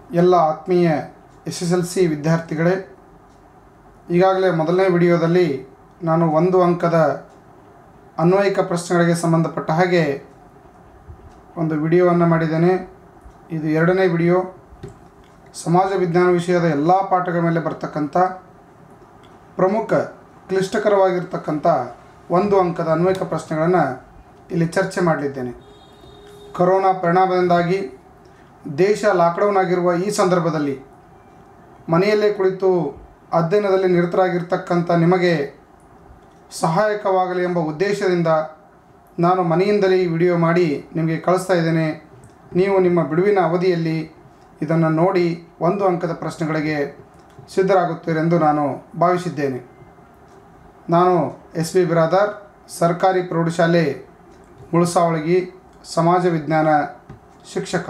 ಎಲ್ಲ ಆತ್ಮೀಯ S S L C ವಿದ್ಯಾರ್ಥಿಗಳೇ ಈಗಾಗಲೇ ಮೊದಲನೇ ವಿಡಿಯೋದಲ್ಲಿ ನಾನು ಒಂದು ಅಂಕದ ಅನ್ವಯಿಕ ಪ್ರಶ್ನೆಗಳಿಗೆ ಸಂಬಂಧಪಟ್ಟ ಹಾಗೆ ಒಂದು ವಿಡಿಯೋವನ್ನು ಮಾಡಿದ್ದೇನೆ ಇದು ಎರಡನೇ ವಿಡಿಯೋ ಸಮಾಜ ವಿಜ್ಞಾನ ವಿಷಯದ ಎಲ್ಲ ಪಾಠಗಳ ಮೇಲೆ ಬರ್ತಕ್ಕಂಥ ಪ್ರಮುಖ ಕ್ಲಿಷ್ಟಕರವಾಗಿರ್ತಕ್ಕಂಥ ಒಂದು ಅಂಕದ ಅನ್ವಯಿಕ ಪ್ರಶ್ನೆಗಳನ್ನು ಇಲ್ಲಿ ಚರ್ಚೆ ಮಾಡಲಿದ್ದೇನೆ ಕೊರೋನಾ ಪರಿಣಾಮದಿಂದಾಗಿ ದೇಶ ಲಾಕ್ಡೌನ್ ಆಗಿರುವ ಈ ಸಂದರ್ಭದಲ್ಲಿ ಮನೆಯಲ್ಲೇ ಕುಳಿತು ಅಧ್ಯಯನದಲ್ಲಿ ನಿರತರಾಗಿರ್ತಕ್ಕಂಥ ನಿಮಗೆ ಸಹಾಯಕವಾಗಲಿ ಎಂಬ ಉದ್ದೇಶದಿಂದ ನಾನು ಮನೆಯಿಂದಲೇ ಈ ವಿಡಿಯೋ ಮಾಡಿ ನಿಮಗೆ ಕಳಿಸ್ತಾ ಇದ್ದೇನೆ ನೀವು ನಿಮ್ಮ ಬಿಡುವಿನ ಅವಧಿಯಲ್ಲಿ ಇದನ್ನು ನೋಡಿ ಒಂದು ಅಂಕದ ಪ್ರಶ್ನೆಗಳಿಗೆ ಸಿದ್ಧರಾಗುತ್ತೀರೆಂದು ನಾನು ಭಾವಿಸಿದ್ದೇನೆ ನಾನು ಎಸ್ ಬಿ ಬಿರಾದಾರ್ ಸರ್ಕಾರಿ ಪ್ರೌಢಶಾಲೆ ಮುಳಸಾವಳಗಿ ಸಮಾಜ ವಿಜ್ಞಾನ ಶಿಕ್ಷಕ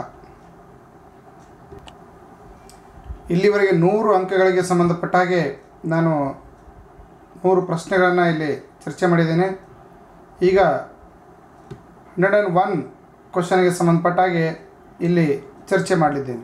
ಇಲ್ಲಿವರೆಗೆ ನೂರು ಅಂಕಗಳಿಗೆ ಸಂಬಂಧಪಟ್ಟ ಹಾಗೆ ನಾನು ನೂರು ಪ್ರಶ್ನೆಗಳನ್ನು ಇಲ್ಲಿ ಚರ್ಚೆ ಮಾಡಿದ್ದೇನೆ ಈಗ ಹಂಡ್ರೆಡ್ ಆ್ಯಂಡ್ ಒನ್ ಕ್ವಶನ್ಗೆ ಸಂಬಂಧಪಟ್ಟ ಹಾಗೆ ಇಲ್ಲಿ ಚರ್ಚೆ ಮಾಡಲಿದ್ದೇನೆ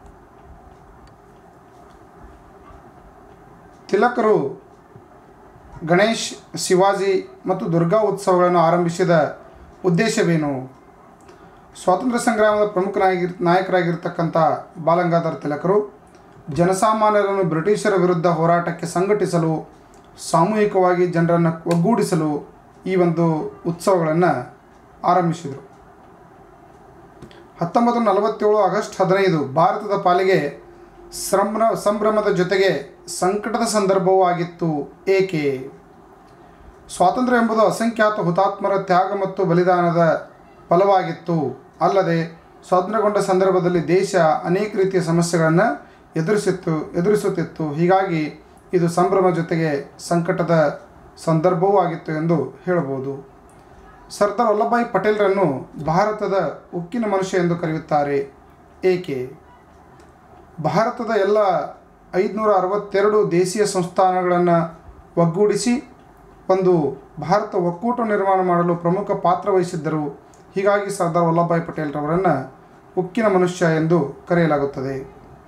ತಿಲಕರು ಗಣೇಶ್ ಶಿವಾಜಿ ಮತ್ತು ದುರ್ಗಾ ಉತ್ಸವಗಳನ್ನು ಆರಂಭಿಸಿದ ಉದ್ದೇಶವೇನು ಸ್ವಾತಂತ್ರ್ಯ ಸಂಗ್ರಾಮದ ಪ್ರಮುಖ ನಾಯಕಿ ನಾಯಕರಾಗಿರ್ತಕ್ಕಂಥ ಬಾಲಗಂಗಾಧರ ತಿಲಕರು ಜನಸಾಮಾನ್ಯರನ್ನು ಬ್ರಿಟಿಷರ ವಿರುದ್ಧ ಹೋರಾಟಕ್ಕೆ ಸಂಘಟಿಸಲು ಸಾಮೂಹಿಕವಾಗಿ ಜನರನ್ನು ಒಗ್ಗೂಡಿಸಲು ಈ ಒಂದು ಉತ್ಸವಗಳನ್ನು ಆರಂಭಿಸಿದರು ಹತ್ತೊಂಬತ್ತು ನಲವತ್ತೇಳು ಆಗಸ್ಟ್ ಹದಿನೈದು ಭಾರತದ ಪಾಲಿಗೆ ಸಂಭ್ರ ಸಂಭ್ರಮದ ಜೊತೆಗೆ ಸಂಕಟದ ಸಂದರ್ಭವೂ ಆಗಿತ್ತು ಏಕೆ ಸ್ವಾತಂತ್ರ್ಯ ಎಂಬುದು ಅಸಂಖ್ಯಾತ ಹುತಾತ್ಮರ ತ್ಯಾಗ ಮತ್ತು ಬಲಿದಾನದ ಫಲವಾಗಿತ್ತು ಅಲ್ಲದೆ ಸ್ವಾತಂತ್ರ್ಯಗೊಂಡ ಸಂದರ್ಭದಲ್ಲಿ ದೇಶ ಅನೇಕ ರೀತಿಯ ಸಮಸ್ಯೆಗಳನ್ನು ಎದುರಿಸಿತ್ತು ಎದುರಿಸುತ್ತಿತ್ತು ಹೀಗಾಗಿ ಇದು ಸಂಭ್ರಮ ಜೊತೆಗೆ ಸಂಕಟದ ಸಂದರ್ಭವೂ ಆಗಿತ್ತು ಎಂದು ಹೇಳಬಹುದು ಸರ್ದಾರ್ ವಲ್ಲಭಾಯ್ ಪಟೇಲ್ರನ್ನು ಭಾರತದ ಉಕ್ಕಿನ ಮನುಷ್ಯ ಎಂದು ಕರೆಯುತ್ತಾರೆ ಏಕೆ ಭಾರತದ ಎಲ್ಲ ಐದುನೂರ ಅರವತ್ತೆರಡು ದೇಶೀಯ ಸಂಸ್ಥಾನಗಳನ್ನು ಒಗ್ಗೂಡಿಸಿ ಒಂದು ಭಾರತ ಒಕ್ಕೂಟ ನಿರ್ಮಾಣ ಮಾಡಲು ಪ್ರಮುಖ ಪಾತ್ರ ವಹಿಸಿದ್ದರು ಹೀಗಾಗಿ ಸರ್ದಾರ್ ವಲ್ಲಭಾಯ್ ಪಟೇಲ್ರವರನ್ನು ಉಕ್ಕಿನ ಮನುಷ್ಯ ಎಂದು ಕರೆಯಲಾಗುತ್ತದೆ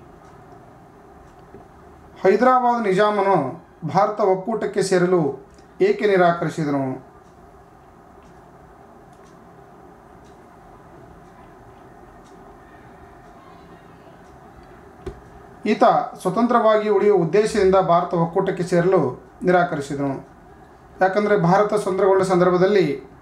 ಹೈದರಾಬಾದ್ ನಿಜಾಮನು ಭಾರತ ಒಕ್ಕೂಟಕ್ಕೆ ಸೇರಲು ಏಕೆ ನಿರಾಕರಿಸಿದನು ಈತ ಸ್ವತಂತ್ರವಾಗಿ ಉಳಿಯುವ ಉದ್ದೇಶದಿಂದ ಭಾರತ ಒಕ್ಕೂಟಕ್ಕೆ ಸೇರಲು ನಿರಾಕರಿಸಿದನು ಯಾಕಂದರೆ ಭಾರತ ಸ್ವತಂತ್ರಗೊಂಡ ಸಂದರ್ಭದಲ್ಲಿ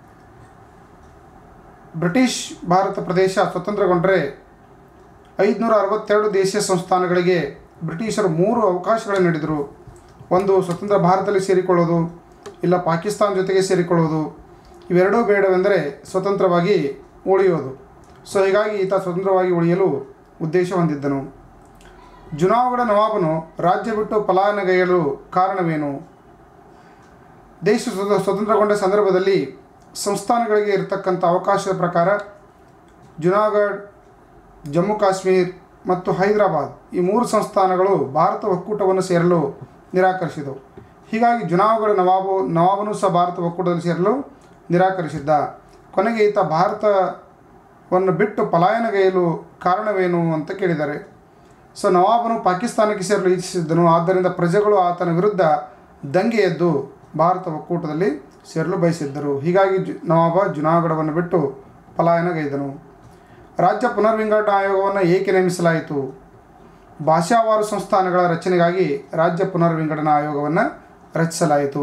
ಬ್ರಿಟಿಷ್ ಭಾರತ ಪ್ರದೇಶ ಸ್ವತಂತ್ರಗೊಂಡರೆ ಐದುನೂರ ಅರವತ್ತೆರಡು ದೇಶೀಯ ಸಂಸ್ಥಾನಗಳಿಗೆ ಬ್ರಿಟಿಷರು ಮೂರು ಅವಕಾಶಗಳನ್ನು ನೀಡಿದರು ಒಂದು ಸ್ವತಂತ್ರ ಭಾರತದಲ್ಲಿ ಸೇರಿಕೊಳ್ಳೋದು ಇಲ್ಲ ಪಾಕಿಸ್ತಾನ ಜೊತೆಗೆ ಸೇರಿಕೊಳ್ಳೋದು ಇವೆರಡೂ ಬೇಡವೆಂದರೆ ಸ್ವತಂತ್ರವಾಗಿ ಉಳಿಯೋದು ಸೊ ಹೀಗಾಗಿ ಈತ ಸ್ವತಂತ್ರವಾಗಿ ಉಳಿಯಲು ಉದ್ದೇಶ ಹೊಂದಿದ್ದನು ಜುನಾಗಢ ನವಾಬನು ರಾಜ್ಯ ಬಿಟ್ಟು ಪಲಾಯನಗೈಯಲು ಕಾರಣವೇನು ದೇಶ ಸ್ವತ ಸ್ವತಂತ್ರಗೊಂಡ ಸಂದರ್ಭದಲ್ಲಿ ಸಂಸ್ಥಾನಗಳಿಗೆ ಇರತಕ್ಕಂಥ ಅವಕಾಶದ ಪ್ರಕಾರ ಜುನಾಗಢ್ ಜಮ್ಮು ಕಾಶ್ಮೀರ್ ಮತ್ತು ಹೈದರಾಬಾದ್ ಈ ಮೂರು ಸಂಸ್ಥಾನಗಳು ಭಾರತ ಒಕ್ಕೂಟವನ್ನು ಸೇರಲು ನಿರಾಕರಿಸಿದವು ಹೀಗಾಗಿ ಜುನಾಗಢ ನವಾಬು ನವಾಬನು ಸಹ ಭಾರತ ಒಕ್ಕೂಟದಲ್ಲಿ ಸೇರಲು ನಿರಾಕರಿಸಿದ್ದ ಕೊನೆಗೆ ಈತ ಭಾರತವನ್ನು ಬಿಟ್ಟು ಪಲಾಯನಗೈಯಲು ಕಾರಣವೇನು ಅಂತ ಕೇಳಿದ್ದಾರೆ ಸೊ ನವಾಬನು ಪಾಕಿಸ್ತಾನಕ್ಕೆ ಸೇರಲು ಇಚ್ಛಿಸಿದ್ದನು ಆದ್ದರಿಂದ ಪ್ರಜೆಗಳು ಆತನ ವಿರುದ್ಧ ದಂಗೆ ಎದ್ದು ಭಾರತ ಒಕ್ಕೂಟದಲ್ಲಿ ಸೇರಲು ಬಯಸಿದ್ದರು ಹೀಗಾಗಿ ಜು ನವಾಬ ಜುನಾಗಢವನ್ನು ಬಿಟ್ಟು ಪಲಾಯನಗೈದನು ರಾಜ್ಯ ಪುನರ್ವಿಂಗಡಣಾ ಆಯೋಗವನ್ನು ಏಕೆ ನೇಮಿಸಲಾಯಿತು ಭಾಷಾವಾರು ಸಂಸ್ಥಾನಗಳ ರಚನೆಗಾಗಿ ರಾಜ್ಯ ಪುನರ್ವಿಂಗಡಣಾ ಆಯೋಗವನ್ನು ರಚಿಸಲಾಯಿತು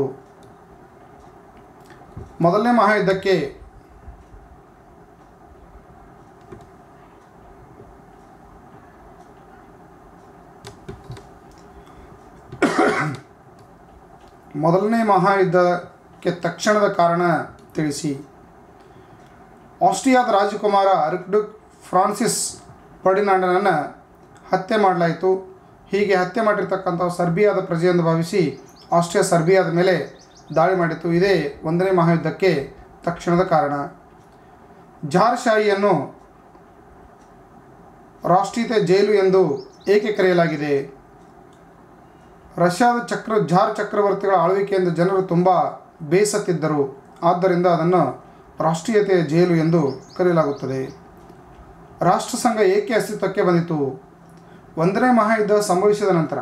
ಮೊದಲನೇ ಮಹಾಯುದ್ಧಕ್ಕೆ ಮೊದಲನೇ ಮಹಾಯುದ್ಧಕ್ಕೆ ತಕ್ಷಣದ ಕಾರಣ ತಿಳಿಸಿ ಆಸ್ಟ್ರಿಯಾದ ರಾಜಕುಮಾರ ಅರ್ಕ್ಡುಕ್ ಫ್ರಾನ್ಸಿಸ್ ಫರ್ಡಿನಾಂಡನನ್ನು ಹತ್ಯೆ ಮಾಡಲಾಯಿತು ಹೀಗೆ ಹತ್ಯೆ ಮಾಡಿರ್ತಕ್ಕಂಥ ಸರ್ಬಿಯಾದ ಪ್ರಜೆ ಎಂದು ಭಾವಿಸಿ ಆಸ್ಟ್ರಿಯಾ ಸರ್ಬಿಯಾದ ಮೇಲೆ ದಾಳಿ ಮಾಡಿತು ಇದೇ ಒಂದನೇ ಮಹಾಯುದ್ಧಕ್ಕೆ ತಕ್ಷಣದ ಕಾರಣ ಜಾರ್ಶಾಹಿಯನ್ನು ರಾಷ್ಟ್ರೀಯತೆ ಜೈಲು ಎಂದು ಏಕೆ ಕರೆಯಲಾಗಿದೆ ರಷ್ಯಾದ ಚಕ್ರ ಜಾರ್ ಚಕ್ರವರ್ತಿಗಳ ಆಳ್ವಿಕೆಯಿಂದ ಜನರು ತುಂಬ ಬೇಸತ್ತಿದ್ದರು ಆದ್ದರಿಂದ ಅದನ್ನು ರಾಷ್ಟ್ರೀಯತೆಯ ಜೈಲು ಎಂದು ಕರೆಯಲಾಗುತ್ತದೆ ರಾಷ್ಟ್ರಸಂಘ ಏಕೆ ಅಸ್ತಿತ್ವಕ್ಕೆ ಬಂದಿತು ಒಂದನೇ ಮಹಾಯುದ್ಧ ಸಂಭವಿಸಿದ ನಂತರ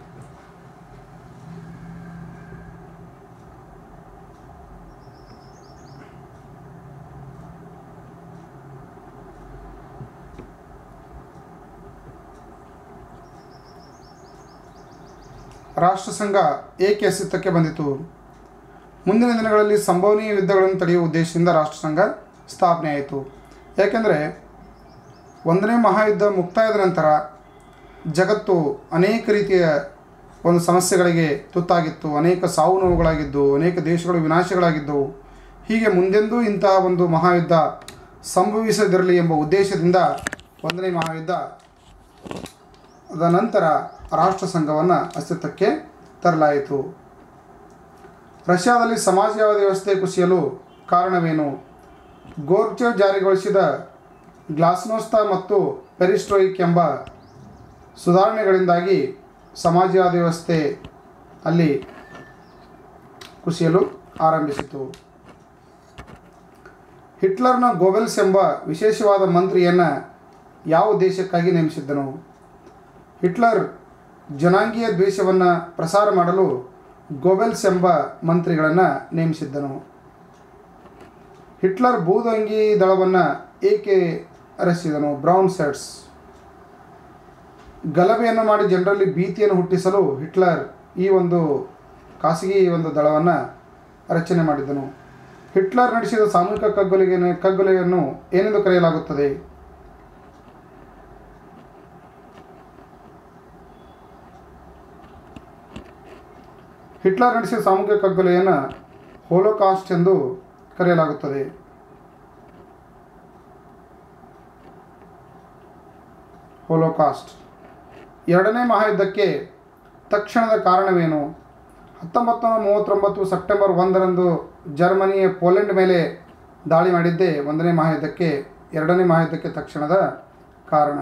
ರಾಷ್ಟ್ರಸಂಘ ಏಕೆ ಅಸ್ತಿತ್ವಕ್ಕೆ ಬಂದಿತು ಮುಂದಿನ ದಿನಗಳಲ್ಲಿ ಸಂಭವನೀಯ ಯುದ್ಧಗಳನ್ನು ತಡೆಯುವ ಉದ್ದೇಶದಿಂದ ರಾಷ್ಟ್ರಸಂಘ ಸ್ಥಾಪನೆ ಆಯಿತು ಯಾಕೆಂದರೆ ಒಂದನೇ ಮಹಾಯುದ್ಧ ಮುಕ್ತಾಯದ ನಂತರ ಜಗತ್ತು ಅನೇಕ ರೀತಿಯ ಒಂದು ಸಮಸ್ಯೆಗಳಿಗೆ ತುತ್ತಾಗಿತ್ತು ಅನೇಕ ಸಾವು ನೋವುಗಳಾಗಿದ್ದು ಅನೇಕ ದೇಶಗಳು ವಿನಾಶಗಳಾಗಿದ್ದವು ಹೀಗೆ ಮುಂದೆಂದೂ ಇಂತಹ ಒಂದು ಮಹಾಯುದ್ಧ ಸಂಭವಿಸದಿರಲಿ ಎಂಬ ಉದ್ದೇಶದಿಂದ ಒಂದನೇ ಮಹಾಯುದ್ಧ ಅದ ನಂತರ ರಾಷ್ಟ್ರಸಂಘವನ್ನು ಅಸ್ತಿತ್ವಕ್ಕೆ ತರಲಾಯಿತು ರಷ್ಯಾದಲ್ಲಿ ಸಮಾಜವಾದ ವ್ಯವಸ್ಥೆ ಕುಸಿಯಲು ಕಾರಣವೇನು ಗೋರ್ಚೇವ್ ಜಾರಿಗೊಳಿಸಿದ ಗ್ಲಾಸ್ನೋಸ್ತ ಮತ್ತು ಪೆರಿಸ್ಟ್ರೋಯಿಕ್ ಎಂಬ ಸುಧಾರಣೆಗಳಿಂದಾಗಿ ಸಮಾಜವಾದ ವ್ಯವಸ್ಥೆ ಅಲ್ಲಿ ಕುಸಿಯಲು ಆರಂಭಿಸಿತು ಹಿಟ್ಲರ್ನ ಗೋಬೆಲ್ಸ್ ಎಂಬ ವಿಶೇಷವಾದ ಮಂತ್ರಿಯನ್ನು ಯಾವ ದೇಶಕ್ಕಾಗಿ ನೇಮಿಸಿದ್ದನು ಹಿಟ್ಲರ್ ಜನಾಂಗೀಯ ದ್ವೇಷವನ್ನು ಪ್ರಸಾರ ಮಾಡಲು ಗೋಬೆಲ್ಸ್ ಎಂಬ ಮಂತ್ರಿಗಳನ್ನು ನೇಮಿಸಿದ್ದನು ಹಿಟ್ಲರ್ ಬೂದಂಗಿ ದಳವನ್ನು ಏಕೆ ಅರಸಿದನು ಬ್ರೌನ್ ಸೆಟ್ಸ್ ಗಲಭೆಯನ್ನು ಮಾಡಿ ಜನರಲ್ಲಿ ಭೀತಿಯನ್ನು ಹುಟ್ಟಿಸಲು ಹಿಟ್ಲರ್ ಈ ಒಂದು ಖಾಸಗಿ ಒಂದು ದಳವನ್ನು ರಚನೆ ಮಾಡಿದ್ದನು ಹಿಟ್ಲರ್ ನಡೆಸಿದ ಸಾಮೂಹಿಕ ಕಗ್ಗೊಲೆಗೆ ಕಗ್ಗೊಲೆಯನ್ನು ಏನೆಂದು ಕರೆಯಲಾಗುತ್ತದೆ ಹಿಟ್ಲರ್ ನಡೆಸಿದ ಸಾಮೂಹಿಕ ಕಗ್ಗೊಲೆಯನ್ನು ಹೋಲೋಕಾಸ್ಟ್ ಎಂದು ಕರೆಯಲಾಗುತ್ತದೆ ಹೋಲೋಕಾಸ್ಟ್ ಎರಡನೇ ಮಹಾಯುದ್ಧಕ್ಕೆ ತಕ್ಷಣದ ಕಾರಣವೇನು ಹತ್ತೊಂಬತ್ತು ನೂರ ಮೂವತ್ತೊಂಬತ್ತು ಸೆಪ್ಟೆಂಬರ್ ಒಂದರಂದು ಜರ್ಮನಿಯ ಪೋಲೆಂಡ್ ಮೇಲೆ ದಾಳಿ ಮಾಡಿದ್ದೇ ಒಂದನೇ ಮಹಾಯುದ್ಧಕ್ಕೆ ಎರಡನೇ ಮಹಾಯುದ್ಧಕ್ಕೆ ತಕ್ಷಣದ ಕಾರಣ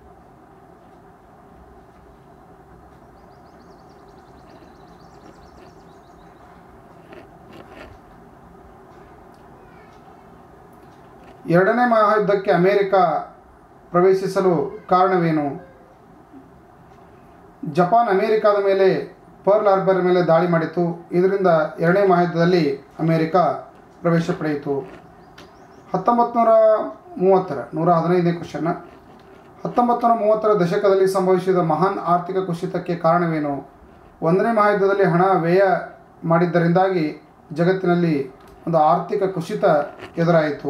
ಎರಡನೇ ಮಹಾಯುದ್ಧಕ್ಕೆ ಅಮೆರಿಕ ಪ್ರವೇಶಿಸಲು ಕಾರಣವೇನು ಜಪಾನ್ ಅಮೆರಿಕಾದ ಮೇಲೆ ಪರ್ಲ್ ಹಾರ್ಬರ್ ಮೇಲೆ ದಾಳಿ ಮಾಡಿತು ಇದರಿಂದ ಎರಡನೇ ಮಹಾಯುದ್ಧದಲ್ಲಿ ಅಮೆರಿಕ ಪ್ರವೇಶ ಪಡೆಯಿತು ಹತ್ತೊಂಬತ್ತು ನೂರ ಮೂವತ್ತರ ನೂರ ಹದಿನೈದನೇ ಕ್ವಶನ್ನ ಹತ್ತೊಂಬತ್ತು ನೂರ ಮೂವತ್ತರ ದಶಕದಲ್ಲಿ ಸಂಭವಿಸಿದ ಮಹಾನ್ ಆರ್ಥಿಕ ಕುಸಿತಕ್ಕೆ ಕಾರಣವೇನು ಒಂದನೇ ಮಹಾಯುದ್ಧದಲ್ಲಿ ಹಣ ವ್ಯಯ ಮಾಡಿದ್ದರಿಂದಾಗಿ ಜಗತ್ತಿನಲ್ಲಿ ಒಂದು ಆರ್ಥಿಕ ಕುಸಿತ ಎದುರಾಯಿತು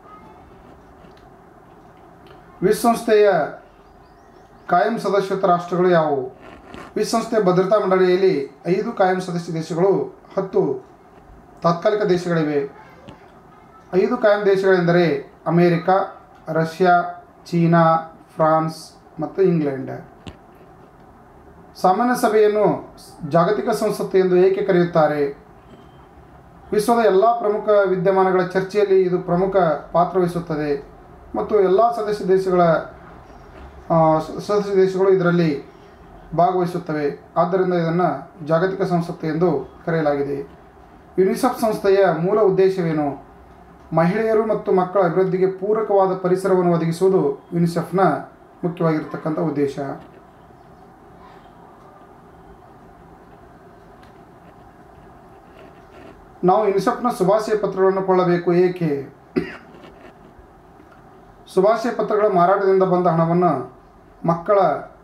ವಿಶ್ವಸಂಸ್ಥೆಯ ಕಾಯಂ ಸದಸ್ಯತ್ವ ರಾಷ್ಟ್ರಗಳು ಯಾವುವು ವಿಶ್ವಸಂಸ್ಥೆಯ ಭದ್ರತಾ ಮಂಡಳಿಯಲ್ಲಿ ಐದು ಕಾಯಂ ಸದಸ್ಯ ದೇಶಗಳು ಹತ್ತು ತಾತ್ಕಾಲಿಕ ದೇಶಗಳಿವೆ ಐದು ಕಾಯಂ ದೇಶಗಳೆಂದರೆ ಅಮೇರಿಕಾ ರಷ್ಯಾ ಚೀನಾ ಫ್ರಾನ್ಸ್ ಮತ್ತು ಇಂಗ್ಲೆಂಡ್ ಸಾಮಾನ್ಯ ಸಭೆಯನ್ನು ಜಾಗತಿಕ ಸಂಸತ್ತು ಎಂದು ಏಕೆ ಕರೆಯುತ್ತಾರೆ ವಿಶ್ವದ ಎಲ್ಲ ಪ್ರಮುಖ ವಿದ್ಯಮಾನಗಳ ಚರ್ಚೆಯಲ್ಲಿ ಇದು ಪ್ರಮುಖ ಪಾತ್ರ ವಹಿಸುತ್ತದೆ ಮತ್ತು ಎಲ್ಲ ಸದಸ್ಯ ದೇಶಗಳ ಆ, ಸ- ಸದಸ್ಯ ದೇಶಗಳು ಇದರಲ್ಲಿ ಭಾಗವಹಿಸುತ್ತವೆ ಆದ್ದರಿಂದ ಇದನ್ನು ಜಾಗತಿಕ ಸಂಸತ್ತು ಎಂದು ಕರೆಯಲಾಗಿದೆ ಯುನಿಸೆಫ್ ಸಂಸ್ಥೆಯ ಮೂಲ ಉದ್ದೇಶವೇನು ಮಹಿಳೆಯರು ಮತ್ತು ಮಕ್ಕಳ ಅಭಿವೃದ್ಧಿಗೆ ಪೂರಕವಾದ ಪರಿಸರವನ್ನು ಒದಗಿಸುವುದು ಯುನಿಸೆಫ್ನ ಮುಖ್ಯವಾಗಿರ್ತಕ್ಕಂಥ ಉದ್ದೇಶ ನಾವು ಯುನಿಸೆಫ್ನ ಶುಭಾಶಯ ಪತ್ರಗಳನ್ನು ಕೊಳ್ಳಬೇಕು ಏಕೆ ಶುಭಾಶಯ ಪತ್ರಗಳ ಮಾರಾಟದಿಂದ ಬಂದ ಹಣವನ್ನು ಮಕ್ಕಳ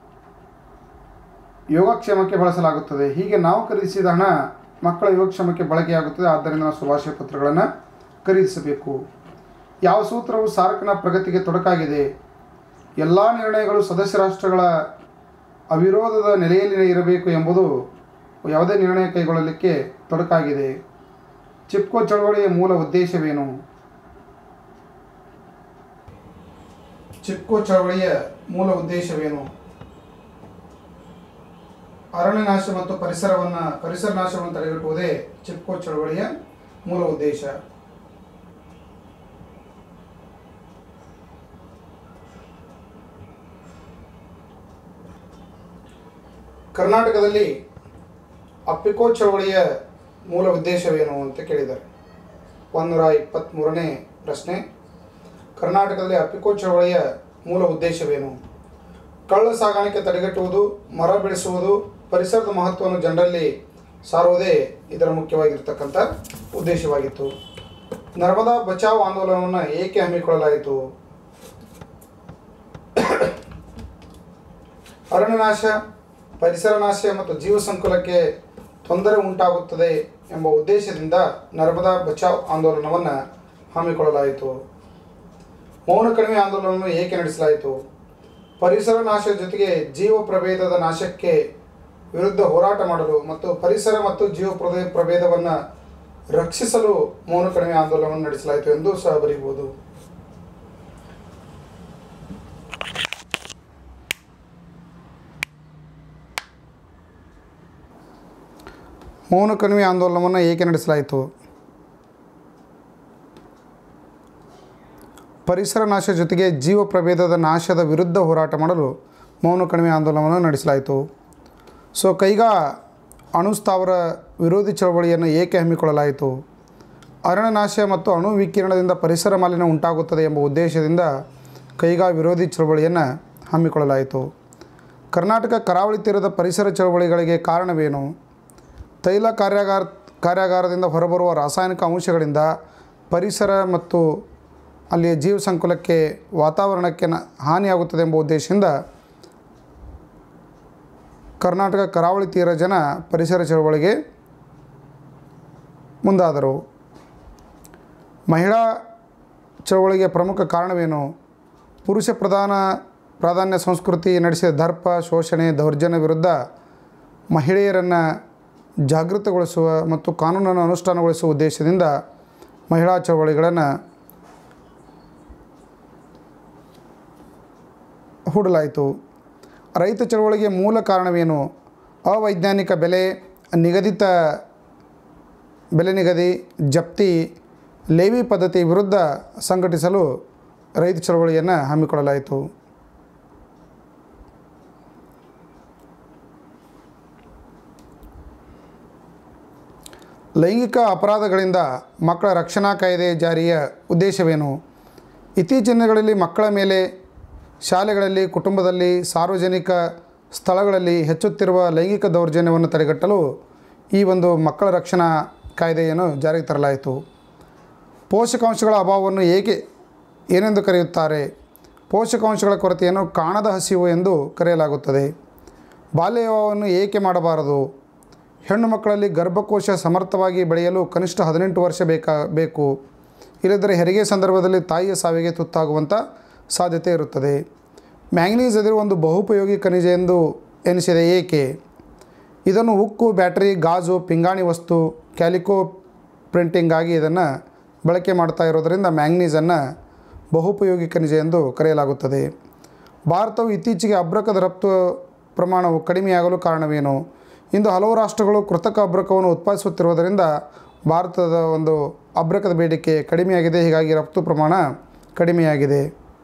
ಯೋಗಕ್ಷೇಮಕ್ಕೆ ಬಳಸಲಾಗುತ್ತದೆ ಹೀಗೆ ನಾವು ಖರೀದಿಸಿದ ಹಣ ಮಕ್ಕಳ ಯೋಗಕ್ಷೇಮಕ್ಕೆ ಬಳಕೆಯಾಗುತ್ತದೆ ಆದ್ದರಿಂದ ನಾವು ಶುಭಾಶಯ ಪತ್ರಗಳನ್ನು ಖರೀದಿಸಬೇಕು ಯಾವ ಸೂತ್ರವು ಸಾರ್ಕ್ನ ಪ್ರಗತಿಗೆ ತೊಡಕಾಗಿದೆ ಎಲ್ಲ ನಿರ್ಣಯಗಳು ಸದಸ್ಯ ರಾಷ್ಟ್ರಗಳ ಅವಿರೋಧದ ನೆಲೆಯಲ್ಲಿ ಇರಬೇಕು ಎಂಬುದು ಯಾವುದೇ ನಿರ್ಣಯ ಕೈಗೊಳ್ಳಲಿಕ್ಕೆ ತೊಡಕಾಗಿದೆ ಚಿಪ್ಕೋ ಚಳವಳಿಯ ಮೂಲ ಉದ್ದೇಶವೇನು ಚಿಪ್ಕೋ ಚಳವಳಿಯ ಮೂಲ ಉದ್ದೇಶವೇನು ಅರಣ್ಯನಾಶ ಮತ್ತು ಪರಿಸರವನ್ನು ಪರಿಸರ ನಾಶವನ್ನು ತಡೆಗಟ್ಟುವುದೇ ಚಿಪ್ಕೋ ಚಳವಳಿಯ ಮೂಲ ಉದ್ದೇಶ ಕರ್ನಾಟಕದಲ್ಲಿ ಅಪ್ಪಿಕೋ ಚಳವಳಿಯ ಮೂಲ ಉದ್ದೇಶವೇನು ಅಂತ ಕೇಳಿದ್ದಾರೆ ಒಂದೂರ ಇಪ್ಪತ್ತ್ಮೂರನೇ ಪ್ರಶ್ನೆ ಕರ್ನಾಟಕದಲ್ಲಿ ಅಪ್ಪಿಕೋ ಚಳವಳಿಯ ಮೂಲ ಉದ್ದೇಶವೇನು ಕಳ್ಳ ಸಾಗಾಣಿಕೆ ತಡೆಗಟ್ಟುವುದು ಮರ ಬೆಳೆಸುವುದು ಪರಿಸರದ ಮಹತ್ವವನ್ನು ಜನರಲ್ಲಿ ಸಾರುವುದೇ ಇದರ ಮುಖ್ಯವಾಗಿರ್ತಕ್ಕಂಥ ಉದ್ದೇಶವಾಗಿತ್ತು ನರ್ಮದಾ ಬಚಾವ್ ಆಂದೋಲನವನ್ನು ಏಕೆ ಹಮ್ಮಿಕೊಳ್ಳಲಾಯಿತು ಅರಣ್ಯನಾಶ ಪರಿಸರ ನಾಶ ಮತ್ತು ಜೀವ ಸಂಕುಲಕ್ಕೆ ತೊಂದರೆ ಉಂಟಾಗುತ್ತದೆ ಎಂಬ ಉದ್ದೇಶದಿಂದ ನರ್ಮದಾ ಬಚಾವ್ ಆಂದೋಲನವನ್ನು ಹಮ್ಮಿಕೊಳ್ಳಲಾಯಿತು ಮೌನ ಕಣಿವೆ ಆಂದೋಲನವನ್ನು ಏಕೆ ನಡೆಸಲಾಯಿತು ಪರಿಸರ ನಾಶ ಜೊತೆಗೆ ಜೀವ ಪ್ರಭೇದದ ನಾಶಕ್ಕೆ ವಿರುದ್ಧ ಹೋರಾಟ ಮಾಡಲು ಮತ್ತು ಪರಿಸರ ಮತ್ತು ಜೀವ ಪ್ರಭೇ ಪ್ರಭೇದವನ್ನು ರಕ್ಷಿಸಲು ಮೌನ ಕಣಿವೆ ಆಂದೋಲನವನ್ನು ನಡೆಸಲಾಯಿತು ಎಂದು ಸಹ ಬರೀಬಹುದು ಮೌನ ಕಣಿವೆ ಆಂದೋಲನವನ್ನು ಏಕೆ ನಡೆಸಲಾಯಿತು ಪರಿಸರ ನಾಶ ಜೊತೆಗೆ ಜೀವ ಪ್ರಭೇದದ ನಾಶದ ವಿರುದ್ಧ ಹೋರಾಟ ಮಾಡಲು ಮೌನ ಕಣಿವೆ ಆಂದೋಲನವನ್ನು ನಡೆಸಲಾಯಿತು ಸೊ ಕೈಗಾ ಅಣುಸ್ಥಾವರ ವಿರೋಧಿ ಚಳವಳಿಯನ್ನು ಏಕೆ ಹಮ್ಮಿಕೊಳ್ಳಲಾಯಿತು ಅರಣ್ಯನಾಶ ಮತ್ತು ಅಣು ವಿಕಿರಣದಿಂದ ಪರಿಸರ ಮಾಲಿನ್ಯ ಉಂಟಾಗುತ್ತದೆ ಎಂಬ ಉದ್ದೇಶದಿಂದ ಕೈಗಾ ವಿರೋಧಿ ಚಳವಳಿಯನ್ನು ಹಮ್ಮಿಕೊಳ್ಳಲಾಯಿತು ಕರ್ನಾಟಕ ಕರಾವಳಿ ತೀರದ ಪರಿಸರ ಚಳವಳಿಗಳಿಗೆ ಕಾರಣವೇನು ತೈಲ ಕಾರ್ಯಾಗಾರ ಕಾರ್ಯಾಗಾರದಿಂದ ಹೊರಬರುವ ರಾಸಾಯನಿಕ ಅಂಶಗಳಿಂದ ಪರಿಸರ ಮತ್ತು ಅಲ್ಲಿಯ ಜೀವ ಸಂಕುಲಕ್ಕೆ ವಾತಾವರಣಕ್ಕೆ ನ- ಹಾನಿಯಾಗುತ್ತದೆ ಎಂಬ ಉದ್ದೇಶದಿಂದ ಕರ್ನಾಟಕ ಕರಾವಳಿ ತೀರ ಜನ ಪರಿಸರ ಚಳವಳಿಗೆ ಮುಂದಾದರು ಮಹಿಳಾ ಚಳವಳಿಗೆ ಪ್ರಮುಖ ಕಾರಣವೇನು ಪುರುಷ ಪ್ರಧಾನ ಪ್ರಾಧಾನ್ಯ ಸಂಸ್ಕೃತಿ ನಡೆಸಿದ ದರ್ಪ ಶೋಷಣೆ ದೌರ್ಜನ್ಯ ವಿರುದ್ಧ ಮಹಿಳೆಯರನ್ನು ಜಾಗೃತಗೊಳಿಸುವ ಮತ್ತು ಕಾನೂನನ್ನು ಅನುಷ್ಠಾನಗೊಳಿಸುವ ಉದ್ದೇಶದಿಂದ ಮಹಿಳಾ ಚಳವಳಿಗಳನ್ನು ಹೂಡಲಾಯಿತು ರೈತ ಚಳವಳಿಗೆ ಮೂಲ ಕಾರಣವೇನು ಅವೈಜ್ಞಾನಿಕ ಬೆಲೆ ನಿಗದಿತ ಬೆಲೆ ನಿಗದಿ ಜಪ್ತಿ ಲೇವಿ ಪದ್ಧತಿ ವಿರುದ್ಧ ಸಂಘಟಿಸಲು ರೈತ ಚಳವಳಿಯನ್ನು ಹಮ್ಮಿಕೊಳ್ಳಲಾಯಿತು ಲೈಂಗಿಕ ಅಪರಾಧಗಳಿಂದ ಮಕ್ಕಳ ರಕ್ಷಣಾ ಕಾಯ್ದೆ ಜಾರಿಯ ಉದ್ದೇಶವೇನು ಇತ್ತೀಚಿನ ದಿನಗಳಲ್ಲಿ ಮಕ್ಕಳ ಮೇಲೆ ಶಾಲೆಗಳಲ್ಲಿ ಕುಟುಂಬದಲ್ಲಿ ಸಾರ್ವಜನಿಕ ಸ್ಥಳಗಳಲ್ಲಿ ಹೆಚ್ಚುತ್ತಿರುವ ಲೈಂಗಿಕ ದೌರ್ಜನ್ಯವನ್ನು ತಡೆಗಟ್ಟಲು ಈ ಒಂದು ಮಕ್ಕಳ ರಕ್ಷಣಾ ಕಾಯ್ದೆಯನ್ನು ಜಾರಿಗೆ ತರಲಾಯಿತು ಪೋಷಕಾಂಶಗಳ ಅಭಾವವನ್ನು ಏಕೆ ಏನೆಂದು ಕರೆಯುತ್ತಾರೆ ಪೋಷಕಾಂಶಗಳ ಕೊರತೆಯನ್ನು ಕಾಣದ ಹಸಿವು ಎಂದು ಕರೆಯಲಾಗುತ್ತದೆ ಬಾಲ್ಯ ವಿವಾಹವನ್ನು ಏಕೆ ಮಾಡಬಾರದು ಹೆಣ್ಣು ಮಕ್ಕಳಲ್ಲಿ ಗರ್ಭಕೋಶ ಸಮರ್ಥವಾಗಿ ಬೆಳೆಯಲು ಕನಿಷ್ಠ ಹದಿನೆಂಟು ವರ್ಷ ಬೇಕಾ ಬೇಕು ಇಲ್ಲದಿದ್ದರೆ ಹೆರಿಗೆ ಸಂದರ್ಭದಲ್ಲಿ ತಾಯಿಯ ಸಾವಿಗೆ ತುತ್ತಾಗುವಂಥ ಸಾಧ್ಯತೆ ಇರುತ್ತದೆ ಮ್ಯಾಂಗ್ನೀಸ್ ಎದುರು ಒಂದು ಬಹುಪಯೋಗಿ ಖನಿಜ ಎಂದು ಎನಿಸಿದೆ ಏಕೆ ಇದನ್ನು ಉಕ್ಕು ಬ್ಯಾಟರಿ ಗಾಜು ಪಿಂಗಾಣಿ ವಸ್ತು ಕ್ಯಾಲಿಕೋ ಪ್ರಿಂಟಿಂಗಾಗಿ ಇದನ್ನು ಬಳಕೆ ಮಾಡ್ತಾ ಇರೋದರಿಂದ ಮ್ಯಾಂಗ್ನೀಸನ್ನು ಬಹುಪಯೋಗಿ ಖನಿಜ ಎಂದು ಕರೆಯಲಾಗುತ್ತದೆ ಭಾರತವು ಇತ್ತೀಚೆಗೆ ಅಬ್ರಕದ ರಫ್ತು ಪ್ರಮಾಣವು ಕಡಿಮೆಯಾಗಲು ಕಾರಣವೇನು ಇಂದು ಹಲವು ರಾಷ್ಟ್ರಗಳು ಕೃತಕ ಅಬ್ರಕವನ್ನು ಉತ್ಪಾದಿಸುತ್ತಿರುವುದರಿಂದ ಭಾರತದ ಒಂದು ಅಬ್ರಕದ ಬೇಡಿಕೆ ಕಡಿಮೆಯಾಗಿದೆ ಹೀಗಾಗಿ ರಫ್ತು ಪ್ರಮಾಣ ಕಡಿಮೆಯಾಗಿದೆ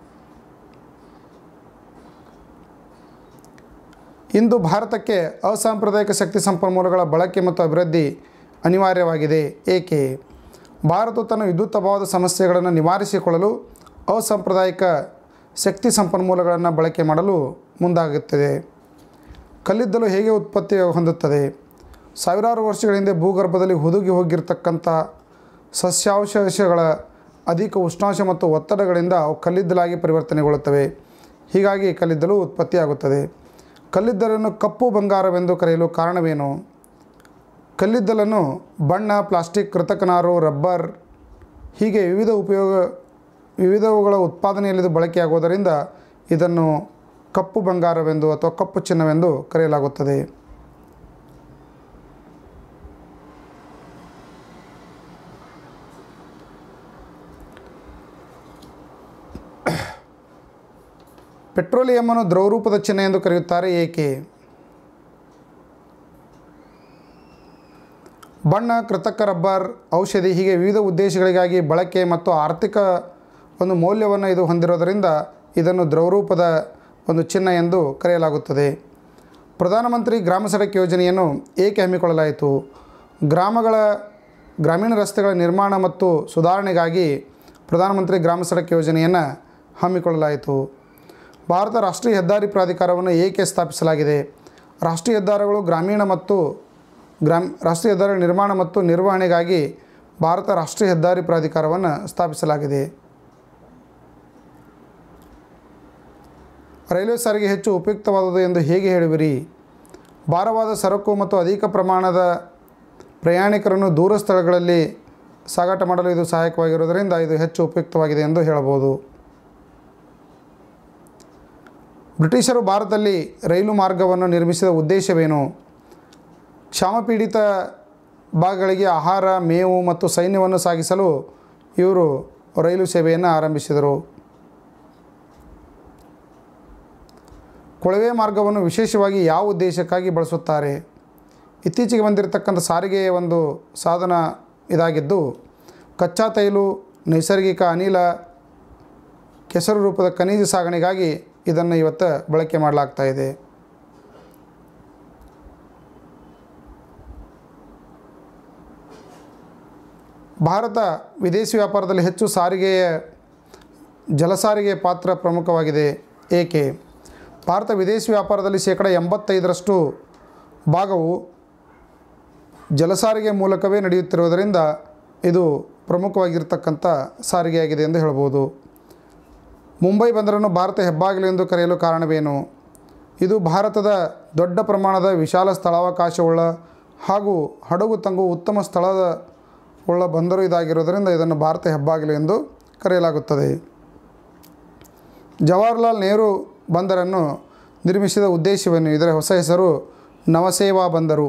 ಇಂದು ಭಾರತಕ್ಕೆ ಅಸಾಂಪ್ರದಾಯಿಕ ಶಕ್ತಿ ಸಂಪನ್ಮೂಲಗಳ ಬಳಕೆ ಮತ್ತು ಅಭಿವೃದ್ಧಿ ಅನಿವಾರ್ಯವಾಗಿದೆ ಏಕೆ ಭಾರತವು ತನ್ನ ವಿದ್ಯುತ್ ಅಭಾವದ ಸಮಸ್ಯೆಗಳನ್ನು ನಿವಾರಿಸಿಕೊಳ್ಳಲು ಅಸಾಂಪ್ರದಾಯಿಕ ಶಕ್ತಿ ಸಂಪನ್ಮೂಲಗಳನ್ನು ಬಳಕೆ ಮಾಡಲು ಮುಂದಾಗುತ್ತದೆ ಕಲ್ಲಿದ್ದಲು ಹೇಗೆ ಉತ್ಪತ್ತಿ ಹೊಂದುತ್ತದೆ ಸಾವಿರಾರು ವರ್ಷಗಳ ಹಿಂದೆ ಭೂಗರ್ಭದಲ್ಲಿ ಹುದುಗಿ ಹೋಗಿರ್ತಕ್ಕಂಥ ಸಸ್ಯಾವಶೇಷಗಳ ಅಧಿಕ ಉಷ್ಣಾಂಶ ಮತ್ತು ಒತ್ತಡಗಳಿಂದ ಅವು ಕಲ್ಲಿದ್ದಲಾಗಿ ಪರಿವರ್ತನೆಗೊಳ್ಳುತ್ತವೆ ಹೀಗಾಗಿ ಕಲ್ಲಿದ್ದಲು ಉತ್ಪತ್ತಿಯಾಗುತ್ತದೆ ಕಲ್ಲಿದ್ದಲನ್ನು ಕಪ್ಪು ಬಂಗಾರವೆಂದು ಕರೆಯಲು ಕಾರಣವೇನು ಕಲ್ಲಿದ್ದಲನ್ನು ಬಣ್ಣ ಪ್ಲಾಸ್ಟಿಕ್ ಕೃತಕ ನಾರು ರಬ್ಬರ್ ಹೀಗೆ ವಿವಿಧ ಉಪಯೋಗ ವಿವಿಧವುಗಳ ಉತ್ಪಾದನೆಯಲ್ಲಿ ಇದು ಬಳಕೆಯಾಗುವುದರಿಂದ ಇದನ್ನು ಕಪ್ಪು ಬಂಗಾರವೆಂದು ಅಥವಾ ಕಪ್ಪು ಚಿನ್ನವೆಂದು ಕರೆಯಲಾಗುತ್ತದೆ ಪೆಟ್ರೋಲಿಯಮ್ಮನ್ನು ದ್ರವರೂಪದ ಚಿಹ್ನೆ ಎಂದು ಕರೆಯುತ್ತಾರೆ ಏಕೆ ಬಣ್ಣ ಕೃತಕ ರಬ್ಬರ್ ಔಷಧಿ ಹೀಗೆ ವಿವಿಧ ಉದ್ದೇಶಗಳಿಗಾಗಿ ಬಳಕೆ ಮತ್ತು ಆರ್ಥಿಕ ಒಂದು ಮೌಲ್ಯವನ್ನು ಇದು ಹೊಂದಿರೋದರಿಂದ ಇದನ್ನು ದ್ರವರೂಪದ ಒಂದು ಚಿಹ್ನೆ ಎಂದು ಕರೆಯಲಾಗುತ್ತದೆ ಪ್ರಧಾನಮಂತ್ರಿ ಗ್ರಾಮ ಸಡಕ್ ಯೋಜನೆಯನ್ನು ಏಕೆ ಹಮ್ಮಿಕೊಳ್ಳಲಾಯಿತು ಗ್ರಾಮಗಳ ಗ್ರಾಮೀಣ ರಸ್ತೆಗಳ ನಿರ್ಮಾಣ ಮತ್ತು ಸುಧಾರಣೆಗಾಗಿ ಪ್ರಧಾನಮಂತ್ರಿ ಗ್ರಾಮ ಸಡಕ್ ಯೋಜನೆಯನ್ನು ಹಮ್ಮಿಕೊಳ್ಳಲಾಯಿತು ಭಾರತ ರಾಷ್ಟ್ರೀಯ ಹೆದ್ದಾರಿ ಪ್ರಾಧಿಕಾರವನ್ನು ಏಕೆ ಸ್ಥಾಪಿಸಲಾಗಿದೆ ರಾಷ್ಟ್ರೀಯ ಹೆದ್ದಾರಿಗಳು ಗ್ರಾಮೀಣ ಮತ್ತು ಗ್ರಾಮ್ ರಾಷ್ಟ್ರೀಯ ಹೆದ್ದಾರಿ ನಿರ್ಮಾಣ ಮತ್ತು ನಿರ್ವಹಣೆಗಾಗಿ ಭಾರತ ರಾಷ್ಟ್ರೀಯ ಹೆದ್ದಾರಿ ಪ್ರಾಧಿಕಾರವನ್ನು ಸ್ಥಾಪಿಸಲಾಗಿದೆ ರೈಲ್ವೆ ಸಾರಿಗೆ ಹೆಚ್ಚು ಉಪಯುಕ್ತವಾದುದು ಎಂದು ಹೇಗೆ ಹೇಳುವಿರಿ ಭಾರವಾದ ಸರಕು ಮತ್ತು ಅಧಿಕ ಪ್ರಮಾಣದ ಪ್ರಯಾಣಿಕರನ್ನು ದೂರ ಸ್ಥಳಗಳಲ್ಲಿ ಸಾಗಾಟ ಮಾಡಲು ಇದು ಸಹಾಯಕವಾಗಿರುವುದರಿಂದ ಇದು ಹೆಚ್ಚು ಉಪಯುಕ್ತವಾಗಿದೆ ಎಂದು ಹೇಳಬಹುದು ಬ್ರಿಟಿಷರು ಭಾರತದಲ್ಲಿ ರೈಲು ಮಾರ್ಗವನ್ನು ನಿರ್ಮಿಸಿದ ಉದ್ದೇಶವೇನು ಕ್ಷಾಮಪೀಡಿತ ಭಾಗಗಳಿಗೆ ಆಹಾರ ಮೇವು ಮತ್ತು ಸೈನ್ಯವನ್ನು ಸಾಗಿಸಲು ಇವರು ರೈಲು ಸೇವೆಯನ್ನು ಆರಂಭಿಸಿದರು ಕೊಳವೆ ಮಾರ್ಗವನ್ನು ವಿಶೇಷವಾಗಿ ಯಾವ ಉದ್ದೇಶಕ್ಕಾಗಿ ಬಳಸುತ್ತಾರೆ ಇತ್ತೀಚೆಗೆ ಬಂದಿರತಕ್ಕಂಥ ಸಾರಿಗೆಯ ಒಂದು ಸಾಧನ ಇದಾಗಿದ್ದು ಕಚ್ಚಾ ತೈಲು ನೈಸರ್ಗಿಕ ಅನಿಲ ಕೆಸರು ರೂಪದ ಖನಿಜ ಸಾಗಣೆಗಾಗಿ ಇದನ್ನು ಇವತ್ತು ಬಳಕೆ ಮಾಡಲಾಗ್ತಾ ಇದೆ ಭಾರತ ವಿದೇಶಿ ವ್ಯಾಪಾರದಲ್ಲಿ ಹೆಚ್ಚು ಸಾರಿಗೆಯ ಜಲಸಾರಿಗೆ ಪಾತ್ರ ಪ್ರಮುಖವಾಗಿದೆ ಏಕೆ ಭಾರತ ವಿದೇಶಿ ವ್ಯಾಪಾರದಲ್ಲಿ ಶೇಕಡ ಎಂಬತ್ತೈದರಷ್ಟು ಭಾಗವು ಜಲಸಾರಿಗೆ ಮೂಲಕವೇ ನಡೆಯುತ್ತಿರುವುದರಿಂದ ಇದು ಪ್ರಮುಖವಾಗಿರ್ತಕ್ಕಂಥ ಸಾರಿಗೆಯಾಗಿದೆ ಎಂದು ಹೇಳ್ಬೋದು ಮುಂಬೈ ಬಂದರನ್ನು ಭಾರತ ಹೆಬ್ಬಾಗಿಲು ಎಂದು ಕರೆಯಲು ಕಾರಣವೇನು ಇದು ಭಾರತದ ದೊಡ್ಡ ಪ್ರಮಾಣದ ವಿಶಾಲ ಸ್ಥಳಾವಕಾಶವುಳ್ಳ ಹಾಗೂ ಹಡಗು ತಂಗುವ ಉತ್ತಮ ಸ್ಥಳದ ಉಳ್ಳ ಬಂದರು ಇದಾಗಿರುವುದರಿಂದ ಇದನ್ನು ಭಾರತ ಹೆಬ್ಬಾಗಿಲು ಎಂದು ಕರೆಯಲಾಗುತ್ತದೆ ಜವಾಹರ್ಲಾಲ್ ನೆಹರು ಬಂದರನ್ನು ನಿರ್ಮಿಸಿದ ಉದ್ದೇಶವೇನು ಇದರ ಹೊಸ ಹೆಸರು ನವಸೇವಾ ಬಂದರು